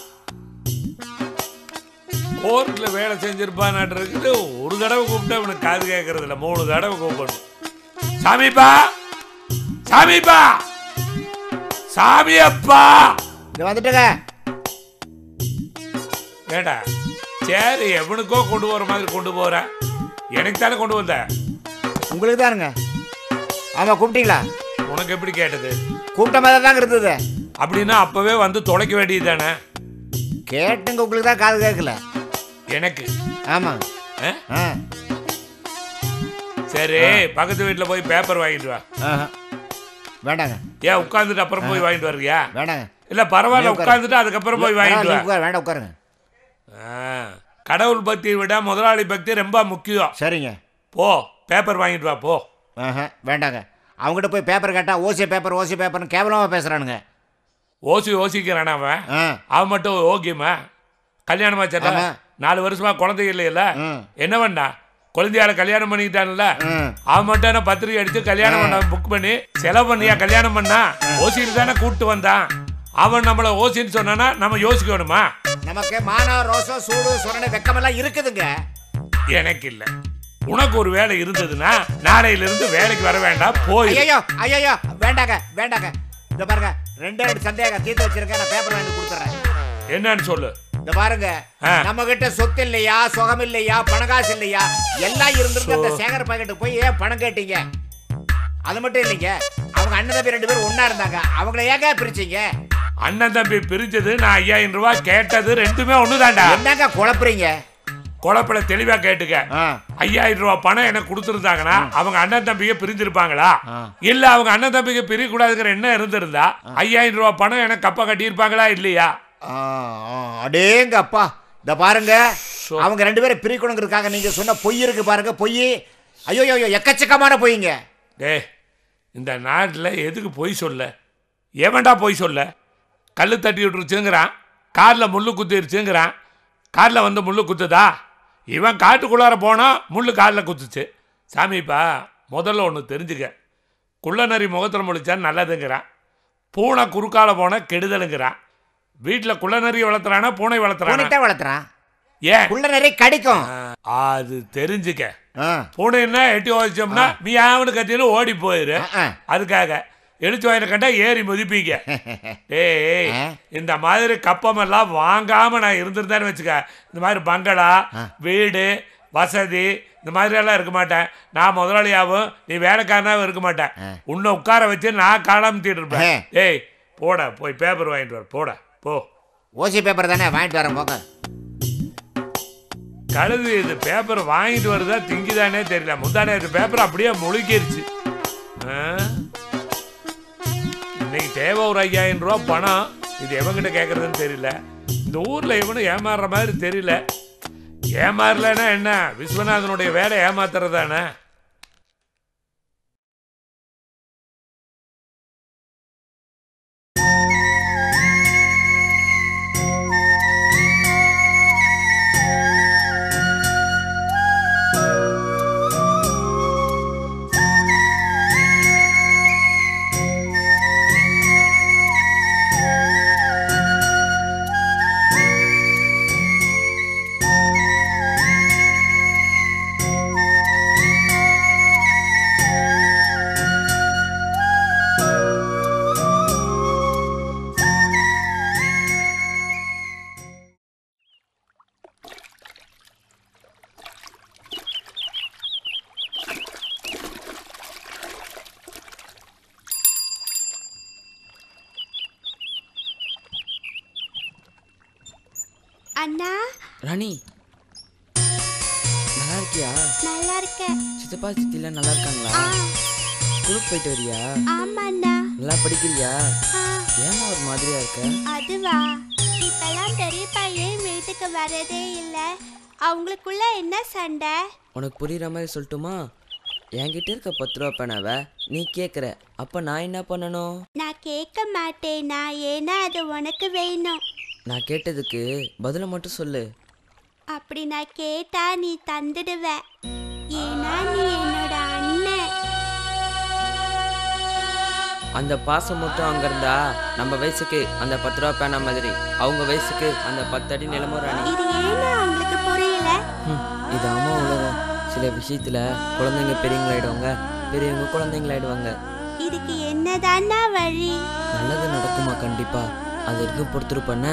கோர்ட்ல வேலை செஞ்சிருப்பான் இருக்குது ஒரு தடவை கூப்பிட்டா இவனுக்கு காது கேட்கறது இல்ல மூணு தடவை கூப்பிடணும் சாமிப்பா சாமிப்பா சாமியப்பா இது வந்துட்டுங்க ஏடா சரி எவனுக்கோ கொண்டு போற மாதிரி கொண்டு போற எனக்கு தானே கொண்டு வந்த உங்களுக்கு தானுங்க ஆமாம் கூப்பிட்டீங்களா உனக்கு எப்படி கேட்டது கூப்பிட்ட மாதிரி தாங்க இருந்தது அப்படின்னா அப்பவே வந்து தொலைக்க வேண்டியது தானே கேட்டுங்க உங்களுக்கு தான் காது கேட்கல எனக்கு ஆமாம் ஆ? ஆ சரி பக்கத்து வீட்டில் போய் பேப்பர் வாங்கிட்டு வா ஆஹா. வேண்டாங்க ஏன் உட்காந்துட்டு அப்புறம் போய் வாங்கிட்டு வர்றியா வேண்டாங்க இல்ல பரவாயில்ல நீ உட்காரு. உட்காந்துட்டு அதுக்கப்புறம் போய் வாங்கிட்டு பரவாயில்ல, வா உட்காரு, வேண்டாம் உட்காருங்க ஆ, கடவுள் பக்தியை விட முதலாளி பக்தி ரொம்ப முக்கியம் சரிங்க போ பேப்பர் வாங்கிட்டு வா போ ஆஹா வேண்டாங்க அவங்ககிட்ட போய் பேப்பர் கேட்டால் ஓசி பேப்பர் ஓசி பேப்பர்னு கேவலமாக பேசுகிறானுங்க ஓசி ஓசிக்கிறான் அவன் ஆ அவன் மட்டும் ஓகேமா கல்யாணம் ஆச்சா ஆமா. நாலு வருஷமா குழந்தை இல்லையில ம். என்ன பண்ணா குழந்தையால கல்யாணம் பண்ணிக்கிட்டான்ல ம். அவன் மட்டும் என்ன பத்திரிக்கை அடிச்சு கல்யாணம் பண்ண புக் பண்ணி செலவு பண்ணியா கல்யாணம் பண்ணா ஓசியில் தானே கூப்பிட்டு வந்தான் அவன் நம்மள ஓசின்னு சொன்னானா நம்ம யோசிக்கணுமா நமக்கு மான ரோசம் சூடு சுரணை வெக்கமெல்லாம் இருக்குதுங்க எனக்கு இல்ல உனக்கு ஒரு வேலை இருந்ததுன்னா நாளையில இருந்து வேலைக்கு வர வேண்டாம் போய் ஐயோ ஐயோ வேண்டாங்க வேண்டாங்க இந்த பாருங்க ரெண்டே ரெண்டு சந்தேகம் தீர்த்து வச்சிருக்கேன் நான் பேப்பர் வாங்கி கொடுத்துறேன் என்னன்னு சொல்லு இந்த பாருங்க ஆ. நம்ம கிட்ட சொத்து இல்லையா சுகம் இல்லையா பணகாசு இல்லையா எல்லாம் இருந்திருந்து அந்த சேகர் பாக்கெட்டு போய் ஏன் பணம் கேட்டீங்க அது மட்டும் இல்லைங்க அவங்க அண்ணன் தம்பி ரெண்டு பேரும் ஒண்ணா இருந்தாங்க அவங்கள ஏங்க பிரிச்சீங்க அண்ணன் தம்பி பிரிச்சது நான் ஐயாயிரம் ரூபாய் கேட்டது ரெண்டுமே ஒண்ணுதான்டா என்னங்க குழப்புறீங்க குழப்பல தெளிவா கேட்டுக்க ஆ. ஐயாயிரம் ரூபாய் பணம் எனக்கு கொடுத்துருந்தாங்கன்னா அவங்க அண்ணன் தம்பிக்கு பிரிஞ்சிருப்பாங்களா இல்ல அவங்க அண்ணன் தம்பிக்கு பிரிய கூடாதுங்கிற என்ன இருந்திருந்தா ஐயாயிரம் ரூபாய் பணம் எனக்கு கப்ப கட்டியிருப்பாங்களா இல்லையா ஆ, ஆ, அடேங்க அப்பா இந்த பாருங்க அவங்க ரெண்டு பேரும் பிரிக்கணுங்கிறதுக்காக நீங்க சொன்ன பொய் இருக்கு பாருங்க பொய் ஐயோ ஐயோ எக்கச்சக்கமான பொய்ங்க டேய் இந்த நாட்டில் எதுக்கு பொய் சொல்ல எவன்டா பொய் சொல்ல கல் தட்டி விட்டுருச்சுங்கிறான் காரில் முள்ளு குத்திருச்சுங்கிறான் காரில் வந்து முள்ளு குத்துதா இவன் காட்டுக்குள்ளார போனால் முள்ளு காலில் குத்துச்சு சாமிப்பா முதல்ல ஒன்று தெரிஞ்சுக்க குள்ளநரி முகத்தில் முழிச்சா நல்லதுங்கிறான் பூனை குறுக்கால போன கெடுதலுங்கிறான் வீட்டில் குள்ளநரி வளர்த்துறானா பூனை வளர்த்துறானா பூனைத்தான் வளர்த்துறான் ஏன் உள்ள நிறைய கடிக்கும் அது தெரிஞ்சுக்க ஆ. பூனைன்னா எட்டி வச்சோம்னா நீ ஆவனு கத்தின்னு ஓடி போயிரு அதுக்காக எழுச்சி வாயில கண்டா ஏறி முதிப்பீங்க டேய் இந்த மாதிரி கப்பமெல்லாம் வாங்காம நான் இருந்திருந்தேன்னு வச்சுக்க இந்த மாதிரி பங்களா வீடு வசதி இந்த மாதிரி எல்லாம் இருக்க மாட்டேன் நான் முதலாளியாவும் நீ வேலைக்காரனாவும் இருக்க மாட்டேன் உன்னை உட்கார வச்சு நான் காலாமத்திட்டு இருப்பேன் ஏய் போட போய் பேப்பர் வாங்கிட்டு வர போட போ ஓசி பேப்பர் தானே வாங்கிட்டு வரேன் போங்க கழுது இது பேப்பர் வாங்கிட்டு வருதா திங்குதானே தெரியல முந்தானே இது பேப்பர் அப்படியே முழுகிருச்சு ஆ? இன்னைக்கு தேவை ஒரு ஐயாயிரம் ரூபா பணம் இது எவங்கிட்ட கேட்கறதுன்னு தெரியல இந்த ஊர்ல இவனும் ஏமாறுற மாதிரி தெரியல ஏமாறலன்னா என்ன விஸ்வநாதனுடைய வேலை ஏமாத்துறதானே அண்ணா ராணி நல்லா இருக்கியா நல்லா இருக்கேன் சித்தப்பா சித்திலாம் நல்லா இருக்காங்களா ஸ்கூலுக்கு போயிட்டு வரியா ஆமா அண்ணா நல்லா படிக்கிறியா ஏமா ஒரு மாதிரியா இருக்க அதுவா இப்பெல்லாம் பெரிய பையன் வீட்டுக்கு வரதே இல்ல அவங்களுக்குள்ள என்ன சண்டை உனக்கு புரியுற மாதிரி சொல்லட்டுமா என்கிட்ட இருக்க பத்து ரூபா பேனாவை நீ கேட்குற அப்போ நான் என்ன பண்ணணும் நான் கேட்க மாட்டேனா ஏன்னா அது உனக்கு வேணும் நான் கேட்டதுக்கு பதிலை மட்டும் சொல்லு அப்படி நான் கேட்டா நீ தந்துடுவ ஏன்னா நீ என்னோட அண்ணன் அந்த பாசம் மட்டும் அங்கே இருந்தா நம்ம வயசுக்கு அந்த பத்து ரூபா பேனா மாதிரி அவங்க வயசுக்கு அந்த பத்தடி நிலமும் ராணி இது ஏன்னா அவங்களுக்கு புரியல ம், இது அம்மா உலகம் சில விஷயத்துல குழந்தைங்க பெரியவங்களாயிடுவாங்க பெரியவங்க குழந்தைங்களாயிடுவாங்க இதுக்கு என்னதான்னா வழி நல்லது நடக்குமா கண்டிப்பா அது வரைக்கும் பொறுத்துரு பண்ண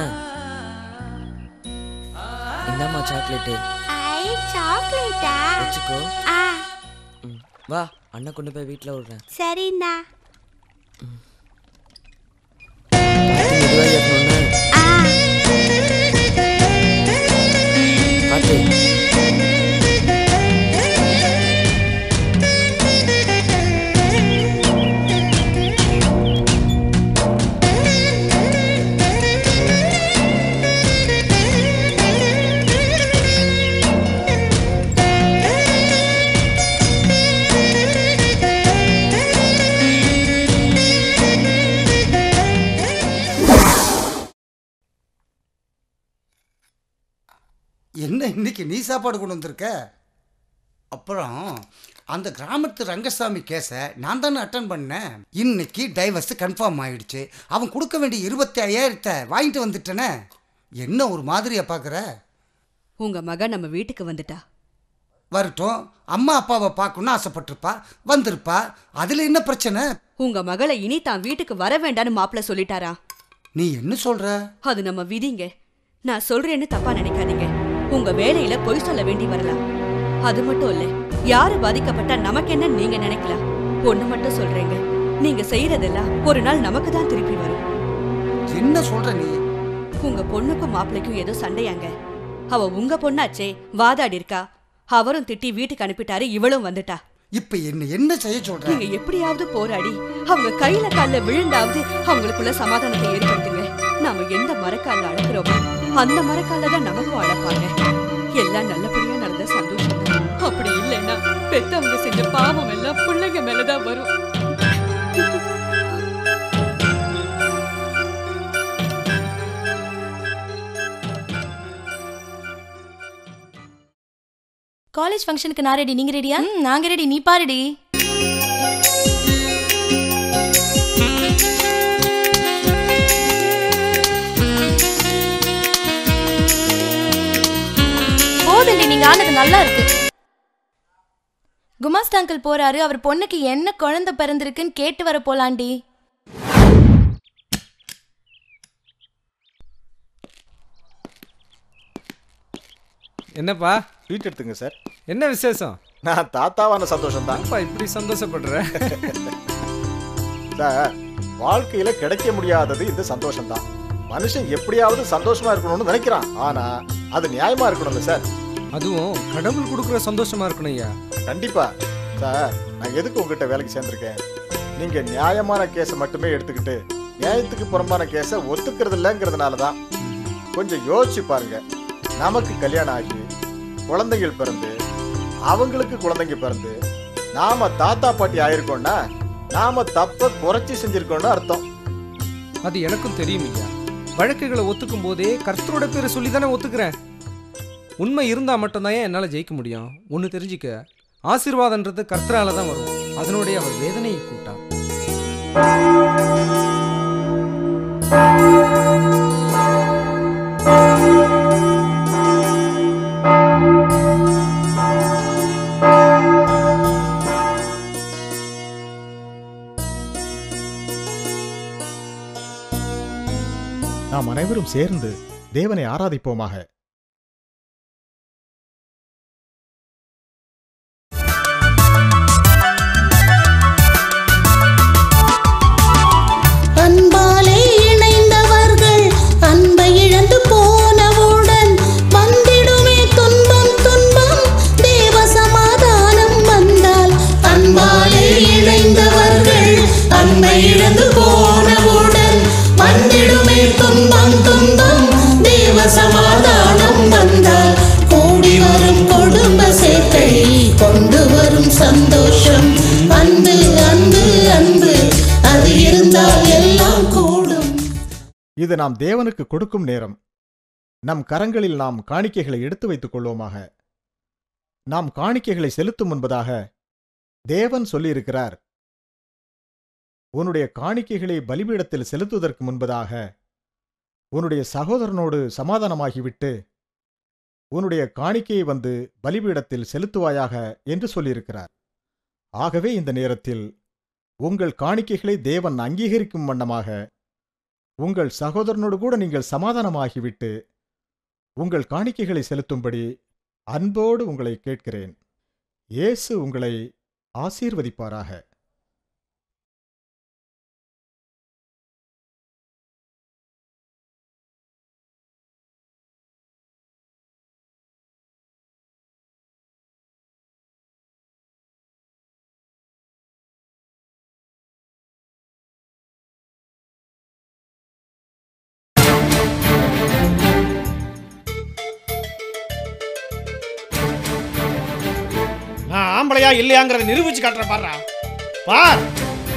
இந்தாம்மா சாக்லேட்டு ஐ சாக்லேட்டா வச்சுக்கோ ஆ ம், வா அண்ணன் கொண்டு போய் வீட்டில் விடுறேன் சரிண்ணா மெதுவா ஏறணும்னு பார்த்து என்ன இன்னைக்கு நீ சாப்பாடு கொண்டு வந்திருக்க அப்புறம் அந்த கிராமத்து ரங்கசாமி கேஸை நான் தானே அட்டன் பண்ணேன் இன்னைக்கு டைவர்ஸ் கன்ஃபார்ம் ஆயிடுச்சு அவன் கொடுக்க வேண்டிய இருபத்தி ஐயாயிரத்தை வாங்கிட்டு வந்துட்டேனே என்ன ஒரு மாதிரியா பார்க்குற உங்க மக நம்ம வீட்டுக்கு வந்துட்டா வரட்டும் அம்மா அப்பாவை பார்க்கணும்னு ஆசைப்பட்டிருப்பா வந்திருப்பா அதில் என்ன பிரச்சனை உங்க மகளை இனி தான் வீட்டுக்கு வர வேண்டாம்னு மாப்பிள்ள சொல்லிட்டாரா நீ என்ன சொல்ற அது நம்ம விதிங்க நான் சொல்றேன்னு தப்பா நினைக்காதீங்க உங்க வேலையில பொய் சொல்ல வேண்டி வரலாம் அது மட்டும் இல்ல யாரு பாதிக்கப்பட்டா நமக்கு என்ன நீங்க நினைக்கலாம் ஒண்ணு மட்டும் சொல்றேங்க நீங்க செய்யறதெல்லாம் ஒரு நாள் நமக்கு தான் திருப்பி வரும் என்ன சொல்ற நீ உங்க பொண்ணுக்கும் மாப்பிள்ளைக்கும் ஏதோ சண்டையாங்க அவ உங்க பொண்ணாச்சே வாதாடி இருக்கா அவரும் திட்டி வீட்டுக்கு அனுப்பிட்டாரு இவளும் வந்துட்டா இப்ப என்ன என்ன செய்ய சொல்ற நீங்க எப்படியாவது போராடி அவங்க கையில கால்ல விழுந்தாவது அவங்களுக்குள்ள சமாதானத்தை ஏற்படுத்துங்க நாம எந்த மரக்கால்ல அழக்கிறோமோ அந்த மரக்கால்ல தான் நமக்கும் அழப்பாங்க எல்லாம் நல்லபடியா நடந்த சந்தோஷம் தான். அப்படி இல்லைன்னா பெத்தவங்க செஞ்ச பாவம் எல்லாம் பிள்ளைங்க மேலதான் வரும் காலேஜ் ஃபங்க்ஷனுக்கு நான் ரெடி நீங்க ரெடியா நாங்க ரெடி நீ பாருடி போதுண்டி நீங்க ஆனது நல்லா இருக்கு குமாஸ்ட் அங்கிள் போறாரு அவர் பொண்ணுக்கு என்ன குழந்தை பிறந்திருக்குன்னு கேட்டு வர போலாண்டி என்னப்பா ஸ்வீட் எடுத்துங்க சார் என்ன விசேஷம் நான் தாத்தாவான சந்தோஷம் தான் அப்பா இப்படி சந்தோஷப்படுற சார் வாழ்க்கையில கிடைக்க முடியாதது இந்த சந்தோஷம் தான் மனுஷன் எப்படியாவது சந்தோஷமா இருக்கணும்னு நினைக்கிறான் ஆனா அது நியாயமா இருக்கணும்ல சார் அதுவும் கடவுள் கொடுக்குற சந்தோஷமா இருக்கணும் ஐயா கண்டிப்பா சார் நான் எதுக்கு உங்ககிட்ட வேலைக்கு சேர்ந்திருக்கேன் நீங்க நியாயமான கேஸை மட்டுமே எடுத்துக்கிட்டு நியாயத்துக்கு புறம்பான கேஸை ஒத்துக்கிறது இல்லைங்கிறதுனால தான் கொஞ்சம் யோசிச்சு பாருங்க நமக்கு கல்யாணம் ஆகி குழந்தைகள் பிறந்து அவங்களுக்கு குழந்தைங்க பிறந்து நாம தாத்தா பாட்டி ஆயிருக்கோம்னா நாம தப்ப குறைச்சி செஞ்சிருக்கோம்னு அர்த்தம் அது எனக்கும் தெரியும் ஐயா வழக்குகளை ஒத்துக்கும் போதே கர்த்தரோட பேரை சொல்லி தானே ஒத்துக்கிறேன் உண்மை இருந்தால் மட்டும்தான் ஏன் என்னால் ஜெயிக்க முடியும் ஒன்று தெரிஞ்சுக்க ஆசீர்வாதன்றது கர்த்தரால தான் வரும் அதனுடைய அவர் வேதனையை கூட்டான் நாம் அனைவரும் சேர்ந்து தேவனை ஆராதிப்போமாக அன்பாலே இணைந்தவர்கள் அன்பை இழந்து போனவுடன் இன்பம் துன்பம் தேவ சமாதானம் வந்தால் கூடி வரும் குடும்ப சேர்க்கை கொண்டு வரும் சந்தோஷம் அன்பு அன்பு அன்பு அது இருந்தால் எல்லாம் கூடும் இது நாம் தேவனுக்கு கொடுக்கும் நேரம் நம் கரங்களில் நாம் காணிக்கைகளை எடுத்து வைத்துக் கொள்வோமாக நாம் காணிக்கைகளை செலுத்தும் முன்பதாக தேவன் சொல்லியிருக்கிறார் உன்னுடைய காணிக்கைகளை பலிபீடத்தில் செலுத்துவதற்கு முன்பதாக உன்னுடைய சகோதரனோடு சமாதானமாகிவிட்டு உன்னுடைய காணிக்கையை வந்து பலிபீடத்தில் செலுத்துவாயாக என்று சொல்லியிருக்கிறார் ஆகவே இந்த நேரத்தில் உங்கள் காணிக்கைகளை தேவன் அங்கீகரிக்கும் வண்ணமாக உங்கள் சகோதரனோடு கூட நீங்கள் சமாதானமாகிவிட்டு உங்கள் காணிக்கைகளை செலுத்தும்படி அன்போடு உங்களை கேட்கிறேன் இயேசு உங்களை ஆசீர்வதிப்பாராக நான் ஆம்பளையா இல்லையாங்கிறத நிரூபிச்சு காட்டுறேன் பாருடா பார்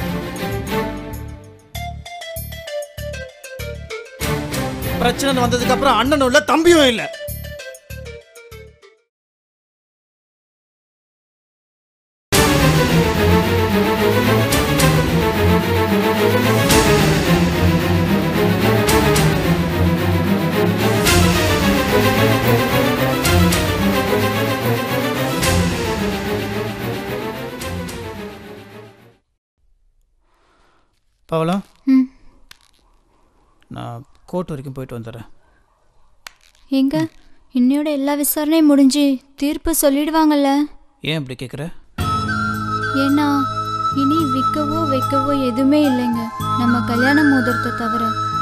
பிரச்சனை வந்ததுக்கு அப்புறம் அண்ணனும் இல்ல தம்பியும் இல்ல பவளம் ம் நான் கோர்ட் வரைக்கும் போயிட்டு வந்துடுறேன் எங்க இன்னையோட எல்லா விசாரணையும் முடிஞ்சு தீர்ப்பு சொல்லிடுவாங்கல்ல ஏன் இப்படி கேட்குற ஏன்னா இனி விற்கவோ வைக்கவோ எதுவுமே இல்லைங்க நம்ம கல்யாண மோதிரத்தை தவிர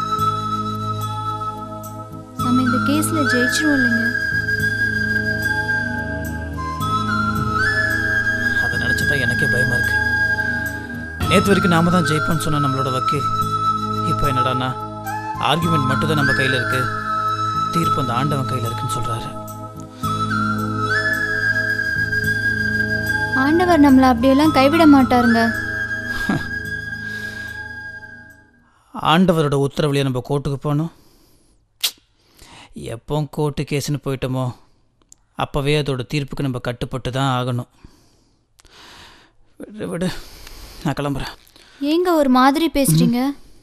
நம்ம இந்த கேஸ்ல ஜெயிச்சிருவோம் இல்லைங்க அதை நினச்சா தான் எனக்கே பயமாக இருக்கு நேற்று வரைக்கும் நாம தான் ஜெயிப்போம்னு சொன்ன நம்மளோட வக்கீல் இப்போ என்னடான்னா ஆர்குமெண்ட் மட்டும் தான் நம்ம கையில் இருக்கு தீர்ப்பு அந்த ஆண்டவன் கையில் இருக்குன்னு சொல்கிறாரு ஆண்டவர் நம்மளை அப்படியெல்லாம் கைவிட மாட்டாருங்க ஆண்டவரோட உத்தரவுலையே நம்ம கோர்ட்டுக்கு போகணும் எப்போ கோர்ட்டு கேஸ்னு போயிட்டோமோ அப்போவே அதோட தீர்ப்புக்கு நம்ம கட்டுப்பட்டு தான் ஆகணும் விடு விடு நான் கிளம்புறேன் ஏங்க ஒரு மாதிரி பேசுறீங்க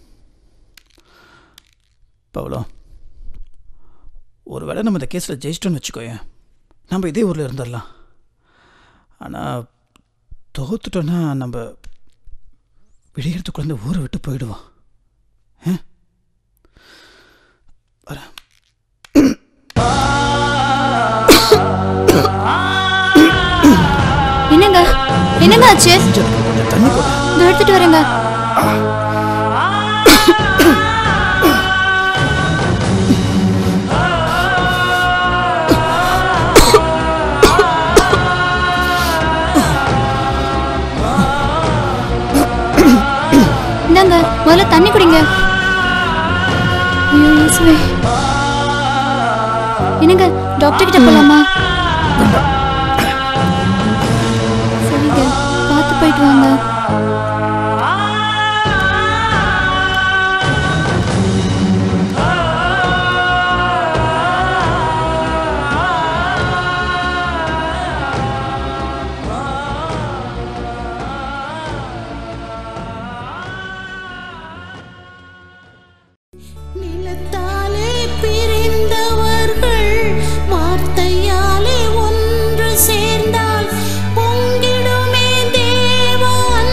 பவுலோ ஒருவேளை நம்ம இந்த கேஸில் ஜெயிச்சிட்டோன்னு வச்சுக்கோயேன் நம்ம இதே ஊரில் இருந்துடலாம் ஆனால் தோத்துட்டோன்னா நம்ம விடியறதுக்குள்ள இந்த ஊரை விட்டு போயிடுவோம் ஆ? வரேன் என்னங்க என்னங்க ஆச்சு தண்ணி போடு இதோ எடுத்துட்டு வரேங்க இந்தாங்க முதல்ல தண்ணி குடிங்க ஐயோ இயேசுவே என்னங்க டாக்டர் கிட்ட போலாமா சரிங்க பார்த்து போயிட்டு வாங்க நிலத்தாலே பிரிந்தவர்கள் வார்த்தையாலே ஒன்று சேர்ந்தால் பொங்கிடுமே தேவ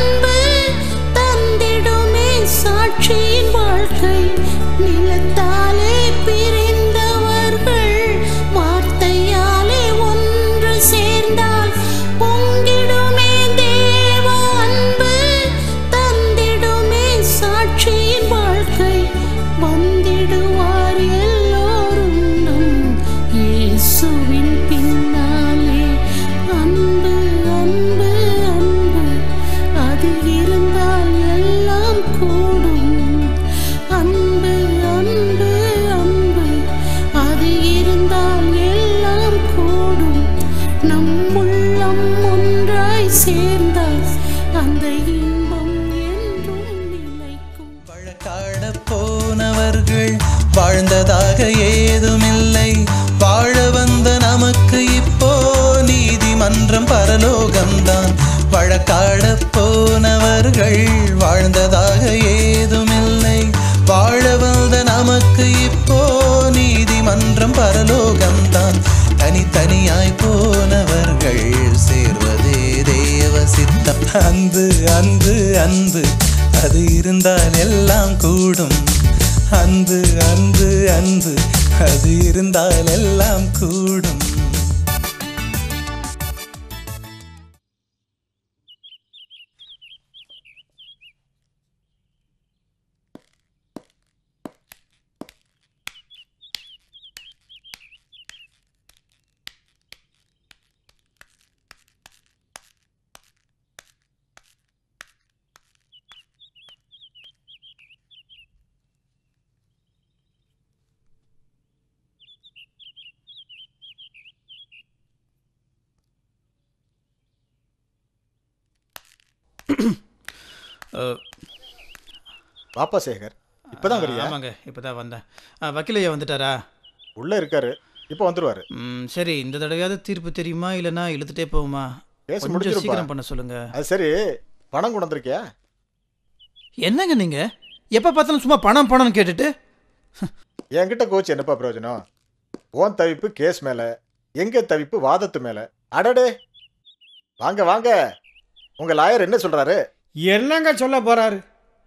வாழ்ந்ததாக ஏதுமில்லை வாழ வந்த நமக்கு இப்போ நீதிமன்றம் பரலோகம்தான் வழக்காட போனவர்கள் வாழ்ந்ததாக ஏதுமில்லை வாழ வந்த நமக்கு இப்போ நீதிமன்றம் பரலோகம்தான் தனித்தனியாய் போனவர்கள் சேர்வதே தேவ சித்தம் அன்பு அன்பு அன்பு அது இருந்தால் எல்லாம் கூடும் அன்பு அன்பு அன்பு அது இருந்தால் எல்லாம் கூடும் பாப்பா சேகர் இப்பதான் வரியா ஆமாங்க இப்போ தான் வந்தேன் ஆ, வக்கீலையா வந்துட்டாரா உள்ள இருக்காரு இப்போ வந்துருவாரு ம் சரி இந்த தடவையாவது தீர்ப்பு தெரியுமா இல்லைன்னா இழுத்துட்டே போகுமா பேசி கொஞ்சம் முடிச்சிருப்பா. சீக்கிரம் பண்ண சொல்லுங்க அது சரி பணம் கொண்டு வந்திருக்கியா என்னங்க நீங்க எப்போ பார்த்தாலும் சும்மா பணம் பணம்னு கேட்டுட்டு என்கிட்ட கோச் என்னப்பா பிரயோஜனம் ஓன் தவிப்பு கேஸ் மேல எங்க தவிப்பு வாதத்து மேல அடடே வாங்க வாங்க உங்க லாயர் என்ன சொல்றாரு என்னங்க சொல்ல போறாரு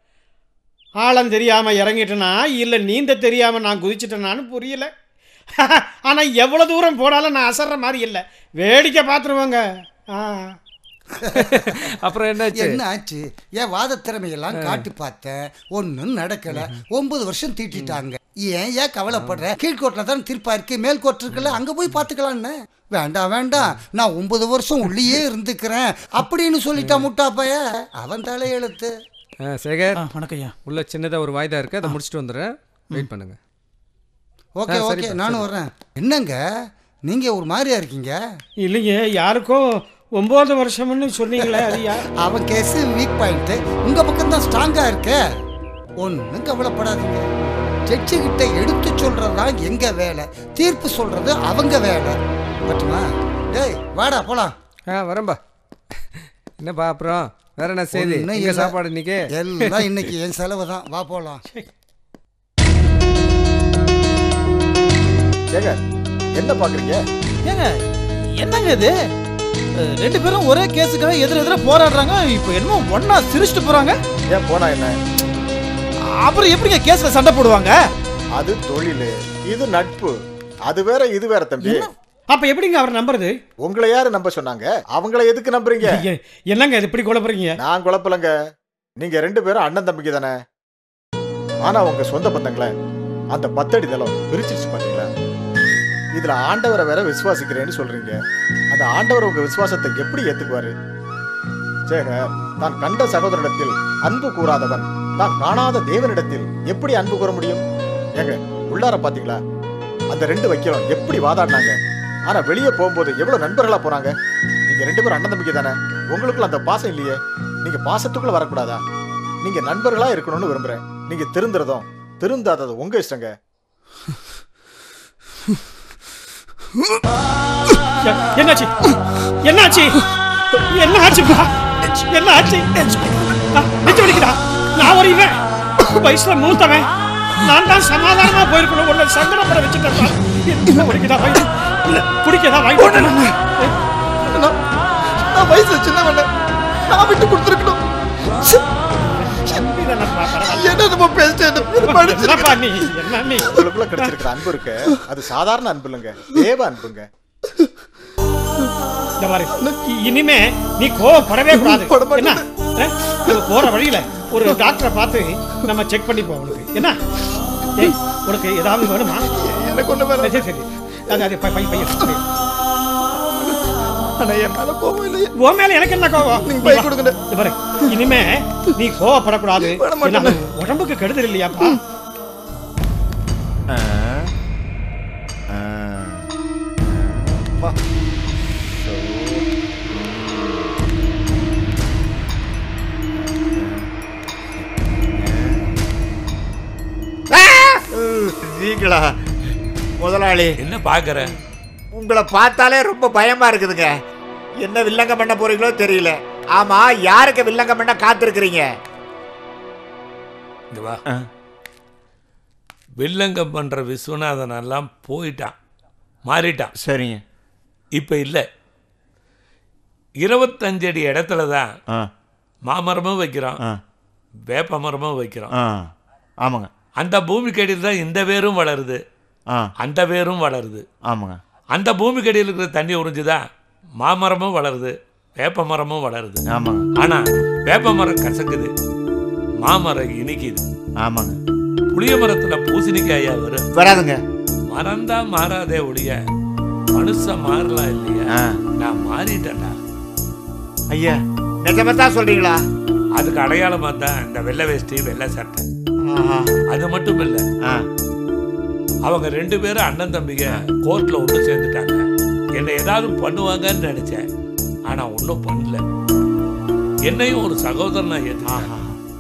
ஆழம் தெரியாம இறங்கிட்டனா இல்ல நீந்த தெரியாம நான் குதிச்சிட்டேனான்னு புரியல ஆனா எவ்வளவு தூரம் போனாலும் நான் அசர்ற மாதிரி இல்லை வேடிக்கை பார்த்துருவாங்க ஆ அப்புறம் என்னாச்சு என்ன ஆச்சு என் வாத திறமையெல்லாம் காட்டி பார்த்தேன் ஒன்றும் நடக்கல ஒன்பது வருஷம் தீட்டிட்டாங்க ஏன் ஏன் கவலைப்படுற கீழ்கோட்டில் தான் தீர்ப்பா இருக்கு மேல் கோர்ட் இருக்குல்ல அங்க போய் பார்த்துக்கலான்னு வேண்டாம் வேண்டாம் நான் ஒன்பது வருஷம் உள்ளேயே இருந்துக்கிறேன் அப்படின்னு சொல்லிட்டா முட்டா பைய அவன் தலையெழுத்து ஆ, சேகர் வணக்கம் ஐயா உள்ள சின்னதா ஒரு வாய்தா இருக்கு அதை முடிச்சுட்டு வந்துடுறேன் வெயிட் பண்ணுங்க ஓகே ஆ, ஓகே சரிப்பா, நானும் சரி. வர்றேன் என்னங்க நீங்க ஒரு மாதிரியா இருக்கீங்க இல்லைங்க யாருக்கோ ஒன்பது வருஷம்னு சொன்னீங்களே அது யார் அவன் கேஸ் வீக் பாயிண்ட் உங்க பக்கம் தான் ஸ்ட்ராங்கா இருக்க ஒன்றும் கவலைப்படாதீங்க ஜட்ஜு கிட்ட எடுத்து சொல்றதுதான் எங்க வேலை தீர்ப்பு சொல்றது அவங்க வேலை பட்டுமா டேய் வாடா போலாம் ஆ வரேன்பா என்னப்பா அப்புறம் வேற என்ன செய்தி ஒண்ணும் எங்க இல்ல. சாப்பாடு இன்னைக்கு எல்லாம் இன்னைக்கு என் செலவு தான் வா போலாம் சேகர் என்ன பாக்குறீங்க ஏங்க என்னங்க இது அஹ், ரெண்டு பேரும் ஒரே கேஸுக்காக எதிர எதிர போராடுறாங்க இப்போ என்னமோ ஒண்ணா சிரிச்சுட்டு போறாங்க ஏன் போனா என்ன அப்புறம் எப்படிங்க கேஸ்ல சண்டை போடுவாங்க அது தொழில் இது நட்பு அது வேற இது வேற தம்பி அப்ப எப்படிங்க அவர் நம்புறது உங்களை யாரு நம்ப சொன்னாங்க அவங்கள எதுக்கு நம்புறீங்க ஐய, என்னங்க இது இப்படி குழப்பறீங்க நான் குழப்பலங்க நீங்க ரெண்டு பேரும் அண்ணன் தம்பிக்கு தானே ஆனா உங்க சொந்த பந்தங்களை அந்த பத்தடி நிலம் பிரிச்சிருச்சு பாத்தீங்களா இதுல ஆண்டவரை வேற விசுவாசிக்கிறேன்னு சொல்றீங்க அந்த ஆண்டவர் உங்க விசுவாசத்தை எப்படி ஏத்துக்குவாரு சேகர் தான் கண்ட சகோதரிடத்தில் அன்பு கூறாதவன் தான் காணாத தேவனிடத்தில் எப்படி அன்பு கூற முடியும் ஏங்க உள்ளார பாத்தீங்களா அந்த ரெண்டு வக்கீலும் எப்படி வாதாடினாங்க ஆனா வெளியே போகும்போது எவ்வளவு நண்பர்களா போறாங்க நீங்க ரெண்டு பேரும் அண்ணன் தம்பிக்கு தானே உங்களுக்குள்ள அந்த பாசம் இல்லையே நீங்க பாசத்துக்குள்ள வரக்கூடாதா நீங்க நண்பர்களா இருக்கணும்னு விரும்புறேன் நீங்க திருந்துறதும் திருந்தாதது உங்க இஷ்டங்க எ- என்னாச்சு என்னாச்சு என்ன ஆச்சுப்பா என்ன ஆச்சு ஆ, நெஞ்சு வலிக்குதா நான் ஒரு இவன் வயசுல மூத்தவன் நான் தான் சமாதானமா போயிருக்கணும் உன்னை சங்கடப்பட வச்சுட்டேன்ப்பா என்ன வலிக்குதா வயிறு இல்ல குடிக்கதா வாங்கி நான் வயசுல சின்னவன நான் விட்டு கொடுத்துருக்கணும் என்ன நம்ம பேசிட்டு என்னப்பா நீ என்ன நீ உங்களுக்குள்ள கிடைச்சிருக்கிற அன்பு இருக்கு அது சாதாரண அன்பு இல்லைங்க தேவ அன்புங்க இந்த பாரு இனிமே நீ கோவப்படவே கூடாது என்ன அஹ், நம்ம போற வழியில ஒரு டாக்டரை பார்த்து நம்ம செக் பண்ணி போ உனக்கு என்ன ஏய், உனக்கு ஏதாவது வேணுமா எனக்கு ஒண்ணு வேணாம். சரி சரி அது அது பை- பை- பையன் சரி. ஆனா என் மேல கோபம் இல்லையே உன் மேல எனக்கு என்ன கோவம் நீங்க பை கொடுங்க இந்த பாரு இனிமே நீ கோவப்படக்கூடாது விட மாட்டேன். ஏன்னா, உடம்புக்கு கெடுதல் இல்லையாப்பா நீங்களா முதலாளி என்ன பாக்குற உங்களை பார்த்தாலே ரொம்ப பயமா இருக்குதுங்க என்ன வில்லங்கம் பண்ண போறீங்களோ தெரியல ஆமா யாருக்கு வில்லங்கம் பண்ண காத்திருக்கிறீங்க இங்க வா வில்லங்கம் பண்ற விஸ்வநாதன் எல்லாம் போயிட்டான் மாறிட்டான் சரிங்க இப்ப இல்ல இருபத்தஞ்சு அடி இடத்துல தான் ஆ மாமரமும் வைக்கிறோம் ஆ. வேப்ப மரமும் வைக்கிறோம் ஆ ஆமாங்க அந்த பூமிக்கடியில் தான் இந்த வேரும் வளருது ஆ அந்த வேரும் வளருது ஆமாங்க அந்த பூமிக்கடியில் இருக்கிற தண்ணி உறிஞ்சுதான் மாமரமும் வளருது வேப்ப மரமும் வளருது ஆமாங்க ஆனா வேப்ப மரம் கசக்குது மாமரம் இனிக்குது ஆமாங்க புளிய மரத்துல பூசணிக்காயா வரும் வராதுங்க மரம் தான் மாறாதே ஒழிய மனுஷன் மாறலாம் இல்லையா ஆ. நான் மாறிட்டேன்டா ஐயா நிஜமா தான் சொல்றீங்களா அதுக்கு அடையாளமா தான் இந்த வெள்ளை வேஷ்டி வெள்ளை சட்டை ஆஹா. அது மட்டும் இல்ல ஆ அவங்க ரெண்டு பேரும் அண்ணன் தம்பிங்க கோர்ட்ல ஒன்று சேர்ந்துட்டாங்க என்னை ஏதாவது பண்ணுவாங்கன்னு நினைச்சேன் ஆனா ஒன்றும் பண்ணல என்னையும் ஒரு சகோதரனா ஏத்துட்டாங்க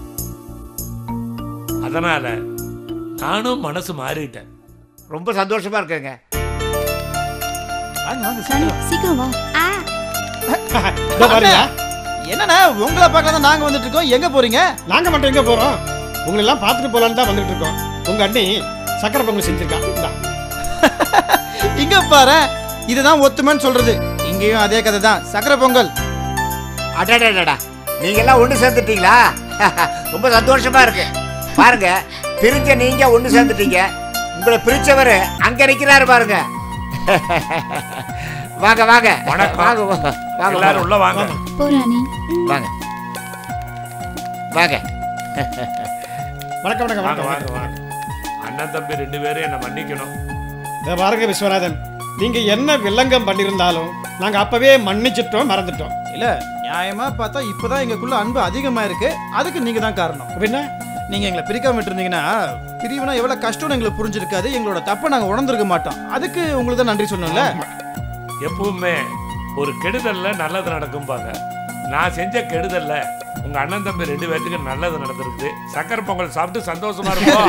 அதனால நானும் மனசு மாறிட்டேன் ரொம்ப சந்தோஷமா இருக்கேங்க வாங்க வாங்க சீக்கிரம் சீக்கிரம் வா இதோ பாருங்க என்னண்ணா உங்களை பார்க்க தான் நாங்க வந்துட்டு இருக்கோம் எங்க போறீங்க நாங்க மட்டும் எங்க போறோம் உங்களை எல்லாம் பார்த்துட்டு போலான்னு தான் வந்துட்டு இருக்கோம் உங்க அண்ணி சக்கரை பொங்கல் செஞ்சிருக்கான் இந்தா. இங்க பாரு இதுதான் ஒத்துமைன்னு சொல்றது இங்கேயும் அதே கதை தான் சக்கரை பொங்கல் அடடடடா நீங்க எல்லாம் ஒண்ணு சேர்ந்துட்டீங்களா ரொம்ப சந்தோஷமா இருக்கு பாருங்க பிரிஞ்ச நீங்க ஒண்ணு சேர்ந்துட்டீங்க உங்களை பிரிச்சவர் அங்க நிக்கிறாரு பாருங்க வாங்க வாங்க வணக்கம். வாங்க வாங்க வாங்க எல்லாரும் உள்ள வாங்க போராணி வாங்க வாங்க வணக்கம் வணக்கம் வாங்க வணக்கம் வாங்க வாங்க அண்ணன் தம்பி ரெண்டு பேரும் என்னை மன்னிக்கணும் இதை பாருங்க விஸ்வநாதன் நீங்க என்ன வில்லங்கம் பண்ணியிருந்தாலும் நாங்க அப்பவே மன்னிச்சிட்டோம் மறந்துட்டோம் இல்ல நியாயமா பார்த்தா இப்பதான் எங்களுக்குள்ள அன்பு அதிகமா இருக்கு அதுக்கு நீங்க தான் காரணம் என்ன நீங்க எங்களை பிரிக்காம விட்டுருந்தீங்கன்னா பிரிவுனா எவ்வளவு கஷ்டம்னு எங்களுக்கு புரிஞ்சிருக்காது எங்களோட தப்பை நாங்க உணர்ந்திருக்க மாட்டோம் அதுக்கு உங்களுக்கு தான் நன்றி சொல்லணும்ல எப்பவுமே ஒரு கெடுதல்ல நல்லது நடக்கும்பாங்க நான் செஞ்ச கெடுதல்ல உங்க அண்ணன் தம்பி ரெண்டு பேர்த்துக்கு நல்லது நடந்திருக்கு சக்கரை பொங்கல் சாப்பிட்டு சந்தோஷமா இருக்கும்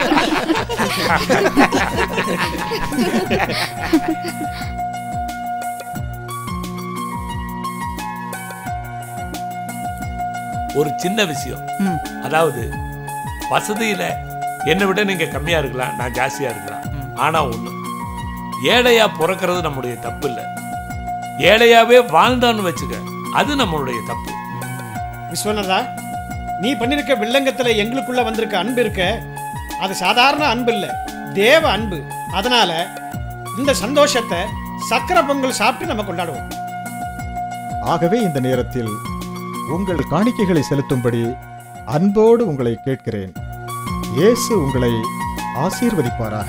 ஒரு சின்ன விஷயம் ம். அதாவது வசதியில என்னை விட நீங்க கம்மியா இருக்கலாம் நான் ஜாஸ்தியா இருக்கலாம் ஆனா ஒண்ணு ஏழையா பிறக்கிறது நம்முடைய தப்பு இல்லை ஏழையாவே வாழ்ந்தான்னு வச்சுக்க அது நம்மளுடைய தப்பு விஸ்வநாதா நீ பண்ணிருக்க வில்லங்கத்துல எங்களுக்குள்ள வந்திருக்க அன்பு இருக்க அது சாதாரண அன்பு இல்ல தேவ அன்பு அதனால இந்த சந்தோஷத்தை சக்கரை பொங்கல் சாப்பிட்டு நம்ம கொண்டாடுவோம் ஆகவே இந்த நேரத்தில் உங்கள் காணிக்கைகளை செலுத்தும்படி அன்போடு உங்களை கேட்கிறேன் இயேசு உங்களை ஆசீர்வதிப்பாராக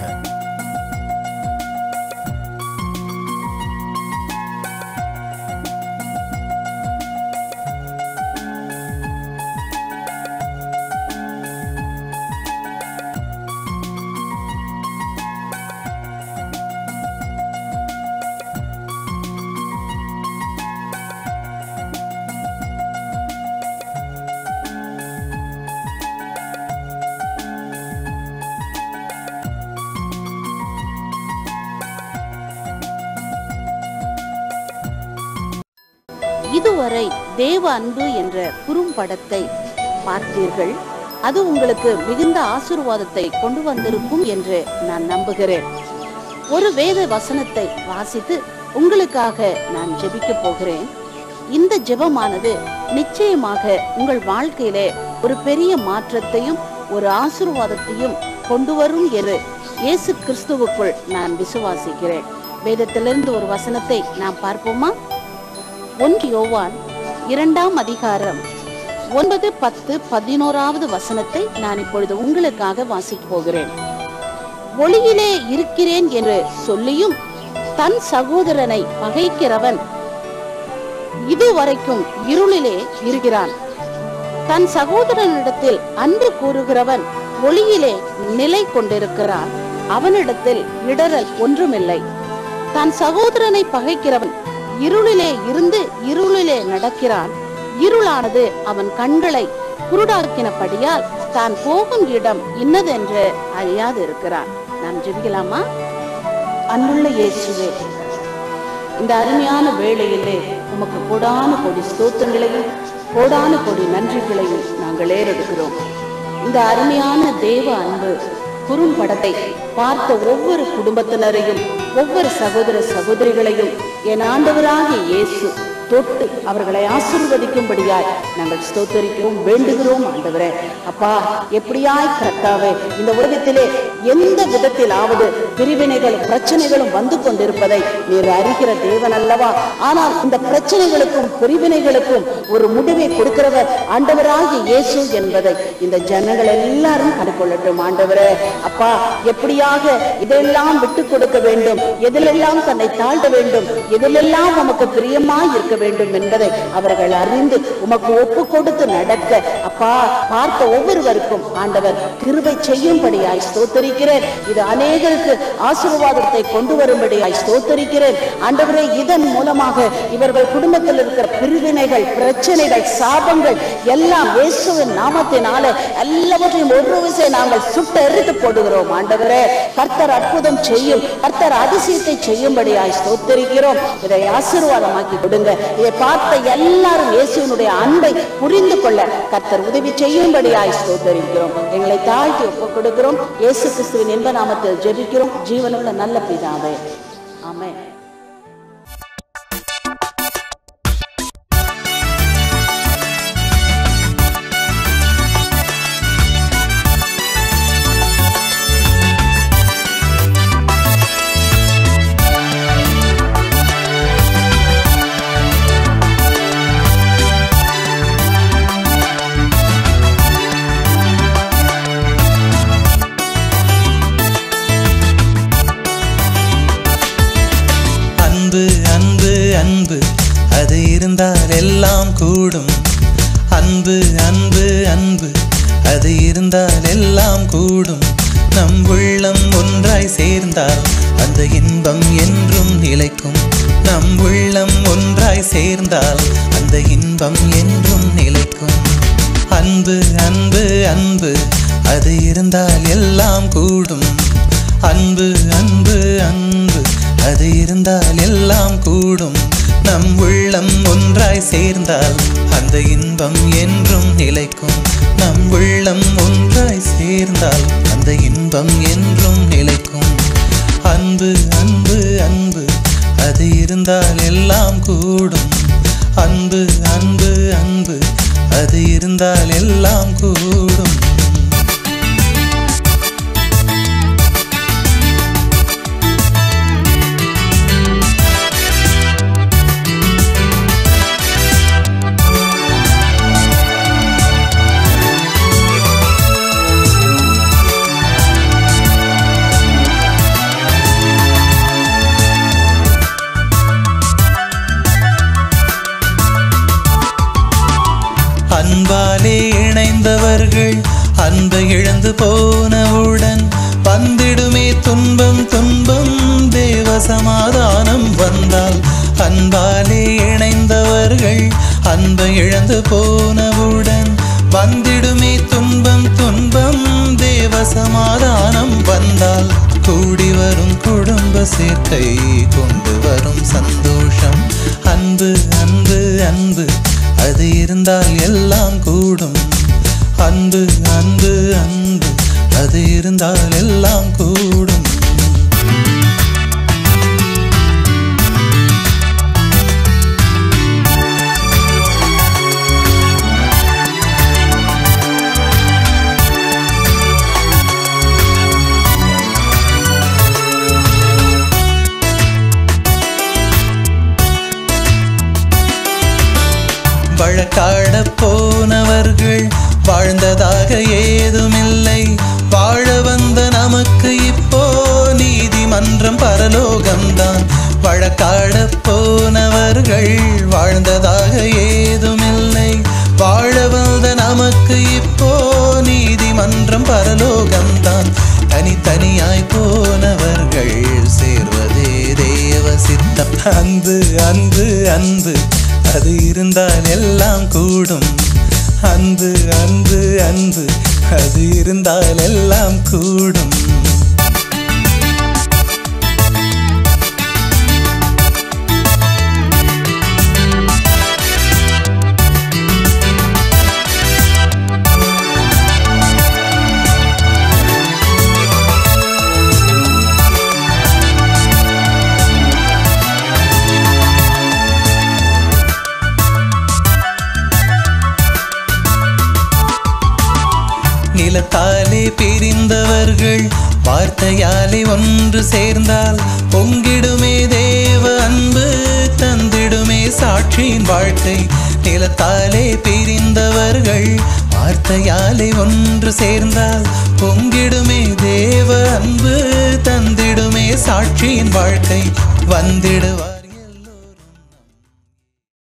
இதுவரை தேவ அன்பு என்ற குறும்படத்தை பார்த்தீர்கள் அது உங்களுக்கு மிகுந்த ஆசீர்வாதத்தை கொண்டு வந்திருக்கும் என்று நான் நம்புகிறேன் ஒரு வேத வசனத்தை வாசித்து உங்களுக்காக நான் ஜெபிக்க போகிறேன் இந்த ஜெபமானது நிச்சயமாக உங்கள் வாழ்க்கையிலே ஒரு பெரிய மாற்றத்தையும் ஒரு ஆசீர்வாதத்தையும் கொண்டு வரும் என்று இயேசு கிறிஸ்துவுக்குள் நான் விசுவாசிக்கிறேன் வேதத்திலிருந்து ஒரு வசனத்தை நாம் பார்ப்போமா ஒன்று யோவான் இரண்டாம் அதிகாரம் ஒன்பது பத்து பதினோராவது வசனத்தை நான் இப்பொழுது உங்களுக்காக வாசிக்க போகிறேன் ஒளியிலே இருக்கிறேன் என்று சொல்லியும் தன் சகோதரனை பகைக்கிறவன் இதுவரைக்கும் இருளிலே இருக்கிறான் தன் சகோதரனிடத்தில் அன்பு கூறுகிறவன் ஒளியிலே நிலை கொண்டிருக்கிறான் அவனிடத்தில் இடரல் ஒன்றுமில்லை தன் சகோதரனை பகைக்கிறவன் இருளிலே இருந்து இருளிலே நடக்கிறான் இருளானது அவன் கண்களை குருடாக்கினபடியால் தான் போகும் இடம் இன்னதென்று அறியாது இருக்கிறான் நாம் ஜெபிக்கலாமா அன்புள்ள இயேசுவே இந்த அருமையான வேளையிலே உமக்கு கோடான கோடி ஸ்தோத்திரங்களையும் கோடான கோடி நன்றிகளையும் நாங்கள் ஏறெடுக்கிறோம் இந்த அருமையான தேவ அன்பு குறும்படத்தை பார்த்த ஒவ்வொரு குடும்பத்தினரையும் ஒவ்வொரு சகோதர சகோதரிகளையும் என் ஆண்டவராகிய இயேசு தொட்டு அவர்களை ஆசீர்வதிக்கும்படியாய் நாங்கள் ஸ்தோத்தரிக்கிறோம் வேண்டுகிறோம் ஆண்டவரே அப்பா எப்படியாய் கர்த்தாவே இந்த உலகத்திலே எந்த விதத்திலாவது பிரிவினைகளும் பிரச்சனைகளும் வந்து கொண்டிருப்பதை நீர் அறிகிற தேவன் அல்லவா ஆனால் இந்த பிரச்சனைகளுக்கும் பிரிவினைகளுக்கும் ஒரு முடிவை கொடுக்கிறவர் ஆண்டவராகிய இயேசு என்பதை இந்த ஜனங்கள் எல்லாரும் கண்டுகொள்ளட்டும் ஆண்டவரே அப்பா எப்படியாக இதெல்லாம் விட்டு கொடுக்க வேண்டும் எதிலெல்லாம் தன்னை தாழ்த்த வேண்டும் எதிலெல்லாம் நமக்கு பிரியமாய் இருக்க வேண்டும் என்பதை அவர்கள் அறிந்து உமக்கு ஒப்பு கொடுத்து நடக்க அப்பா பார்த்த ஒவ்வொருவருக்கும் ஆண்டவர் கிருபை செய்யும்படியாய் ஸ்தோத்தரிக்கிறேன் இது அநேகருக்கு ஆசீர்வாதத்தை கொண்டு வரும்படியாய் ஸ்தோத்தரிக்கிறேன் ஆண்டவரே இதன் மூலமாக இவர்கள் குடும்பத்தில் இருக்கிற பிரிவினைகள் பிரச்சனைகள் சாபங்கள் எல்லாம் இயேசுவின் நாமத்தினால எல்லாவற்றையும் ஒரு விசை நாங்கள் சுட்டெரித்து போடுகிறோம் ஆண்டவரே கர்த்தர் அற்புதம் செய்யும் கர்த்தர் அதிசயத்தை செய்யும்படியாய் ஸ்தோத்தரிக்கிறோம் இதை ஆசீர்வாதமாக்கி கொடுங்க இதை பார்த்த எல்லாரும் இயேசுவினுடைய அன்பை புரிந்து கொள்ள கர்த்தர் உதவி செய்யும்படியாய் ஸ்தோத்தரிக்கிறோம் எங்களை தாழ்த்தி ஒப்புக் கொடுக்கிறோம் இயேசு கிறிஸ்துவின் இன்ப நாமத்தில் ஜெபிக்கிறோம் ஜீவனுள்ள நல்ல பிதாவே ஆமென் அன்பு அன்பு அன்பு அது இருந்தால் எல்லாம் கூடும் அன்பு அன்பு அன்பு அது இருந்தால் எல்லாம் கூடும் நம் உள்ளம் ஒன்றாய் சேர்ந்தால் அந்த இன்பம் என்றும் நிலைக்கும் நம் உள்ளம் ஒன்றாய் சேர்ந்தால் அந்த இன்பம் என்றும் நிலைக்கும் அன்பு அன்பு அன்பு அது இருந்தால் எல்லாம் கூடும் அன்பு அன்பு அன்பு அது இருந்தால் எல்லாம் கூடும் நம் உள்ளம் ஒன்றாய் சேர்ந்தால் அந்த இன்பம் என்றும் நிலைக்கும் நம் உள்ளம் ஒன்றாய் சேர்ந்தால் அந்த இன்பம் என்றும் நிலைக்கும் அன்பு அன்பு அன்பு அது இருந்தால் எல்லாம் கூடும் அன்பு அன்பு அன்பு அது இருந்தால் எல்லாம் கூடும் அன்பாலே இணைந்தவர்கள் அன்பை இழந்து போனவுடன் வந்திடுமே துன்பம் துன்பம் தேவ சமாதானம் வந்தால் அன்பாலே இணைந்தவர்கள் அன்பை இழந்து போனவுடன் வந்திடுமே துன்பம் துன்பம் தேவ சமாதானம் வந்தால் கூடி வரும் குடும்ப சேர்க்கை கொண்டு வரும் சந்தோஷம் அன்பு அன்பு அன்பு அது இருந்தால் எல்லாம் கூடும் அன்பு அன்பு அன்பு அது இருந்தால் எல்லாம் கூடும் வழக்காட போனவர்கள் வாழ்ந்ததாக ஏதுமில்லை வாழ வந்த நமக்கு இப்போ நீதிமன்றம் பரலோகம்தான் வழக்காட போனவர்கள் வாழ்ந்ததாக ஏதுமில்லை வாழ வந்த நமக்கு இப்போ நீதிமன்றம் பரலோகம்தான் தனித்தனியாய் போனவர்கள் சேர்வதே தேவ சித்தம் அன்பு அன்பு அன்பு அது இருந்தால் எல்லாம் கூடும் அன்பு அன்பு அன்பு அது இருந்தால் எல்லாம் கூடும் நிலத்தாலே பிரிந்தவர்கள் வார்த்தையாலே ஒன்று சேர்ந்தால் பொங்கிடுமே தேவ அன்பு தந்திடுமே சாட்சியின் வாழ்க்கை நிலத்தாலே பிரிந்தவர்கள் வார்த்தையாலே ஒன்று சேர்ந்தால் பொங்கிடுமே தேவ அன்பு தந்திடுமே சாட்சியின் வாழ்க்கை வந்திடுவார்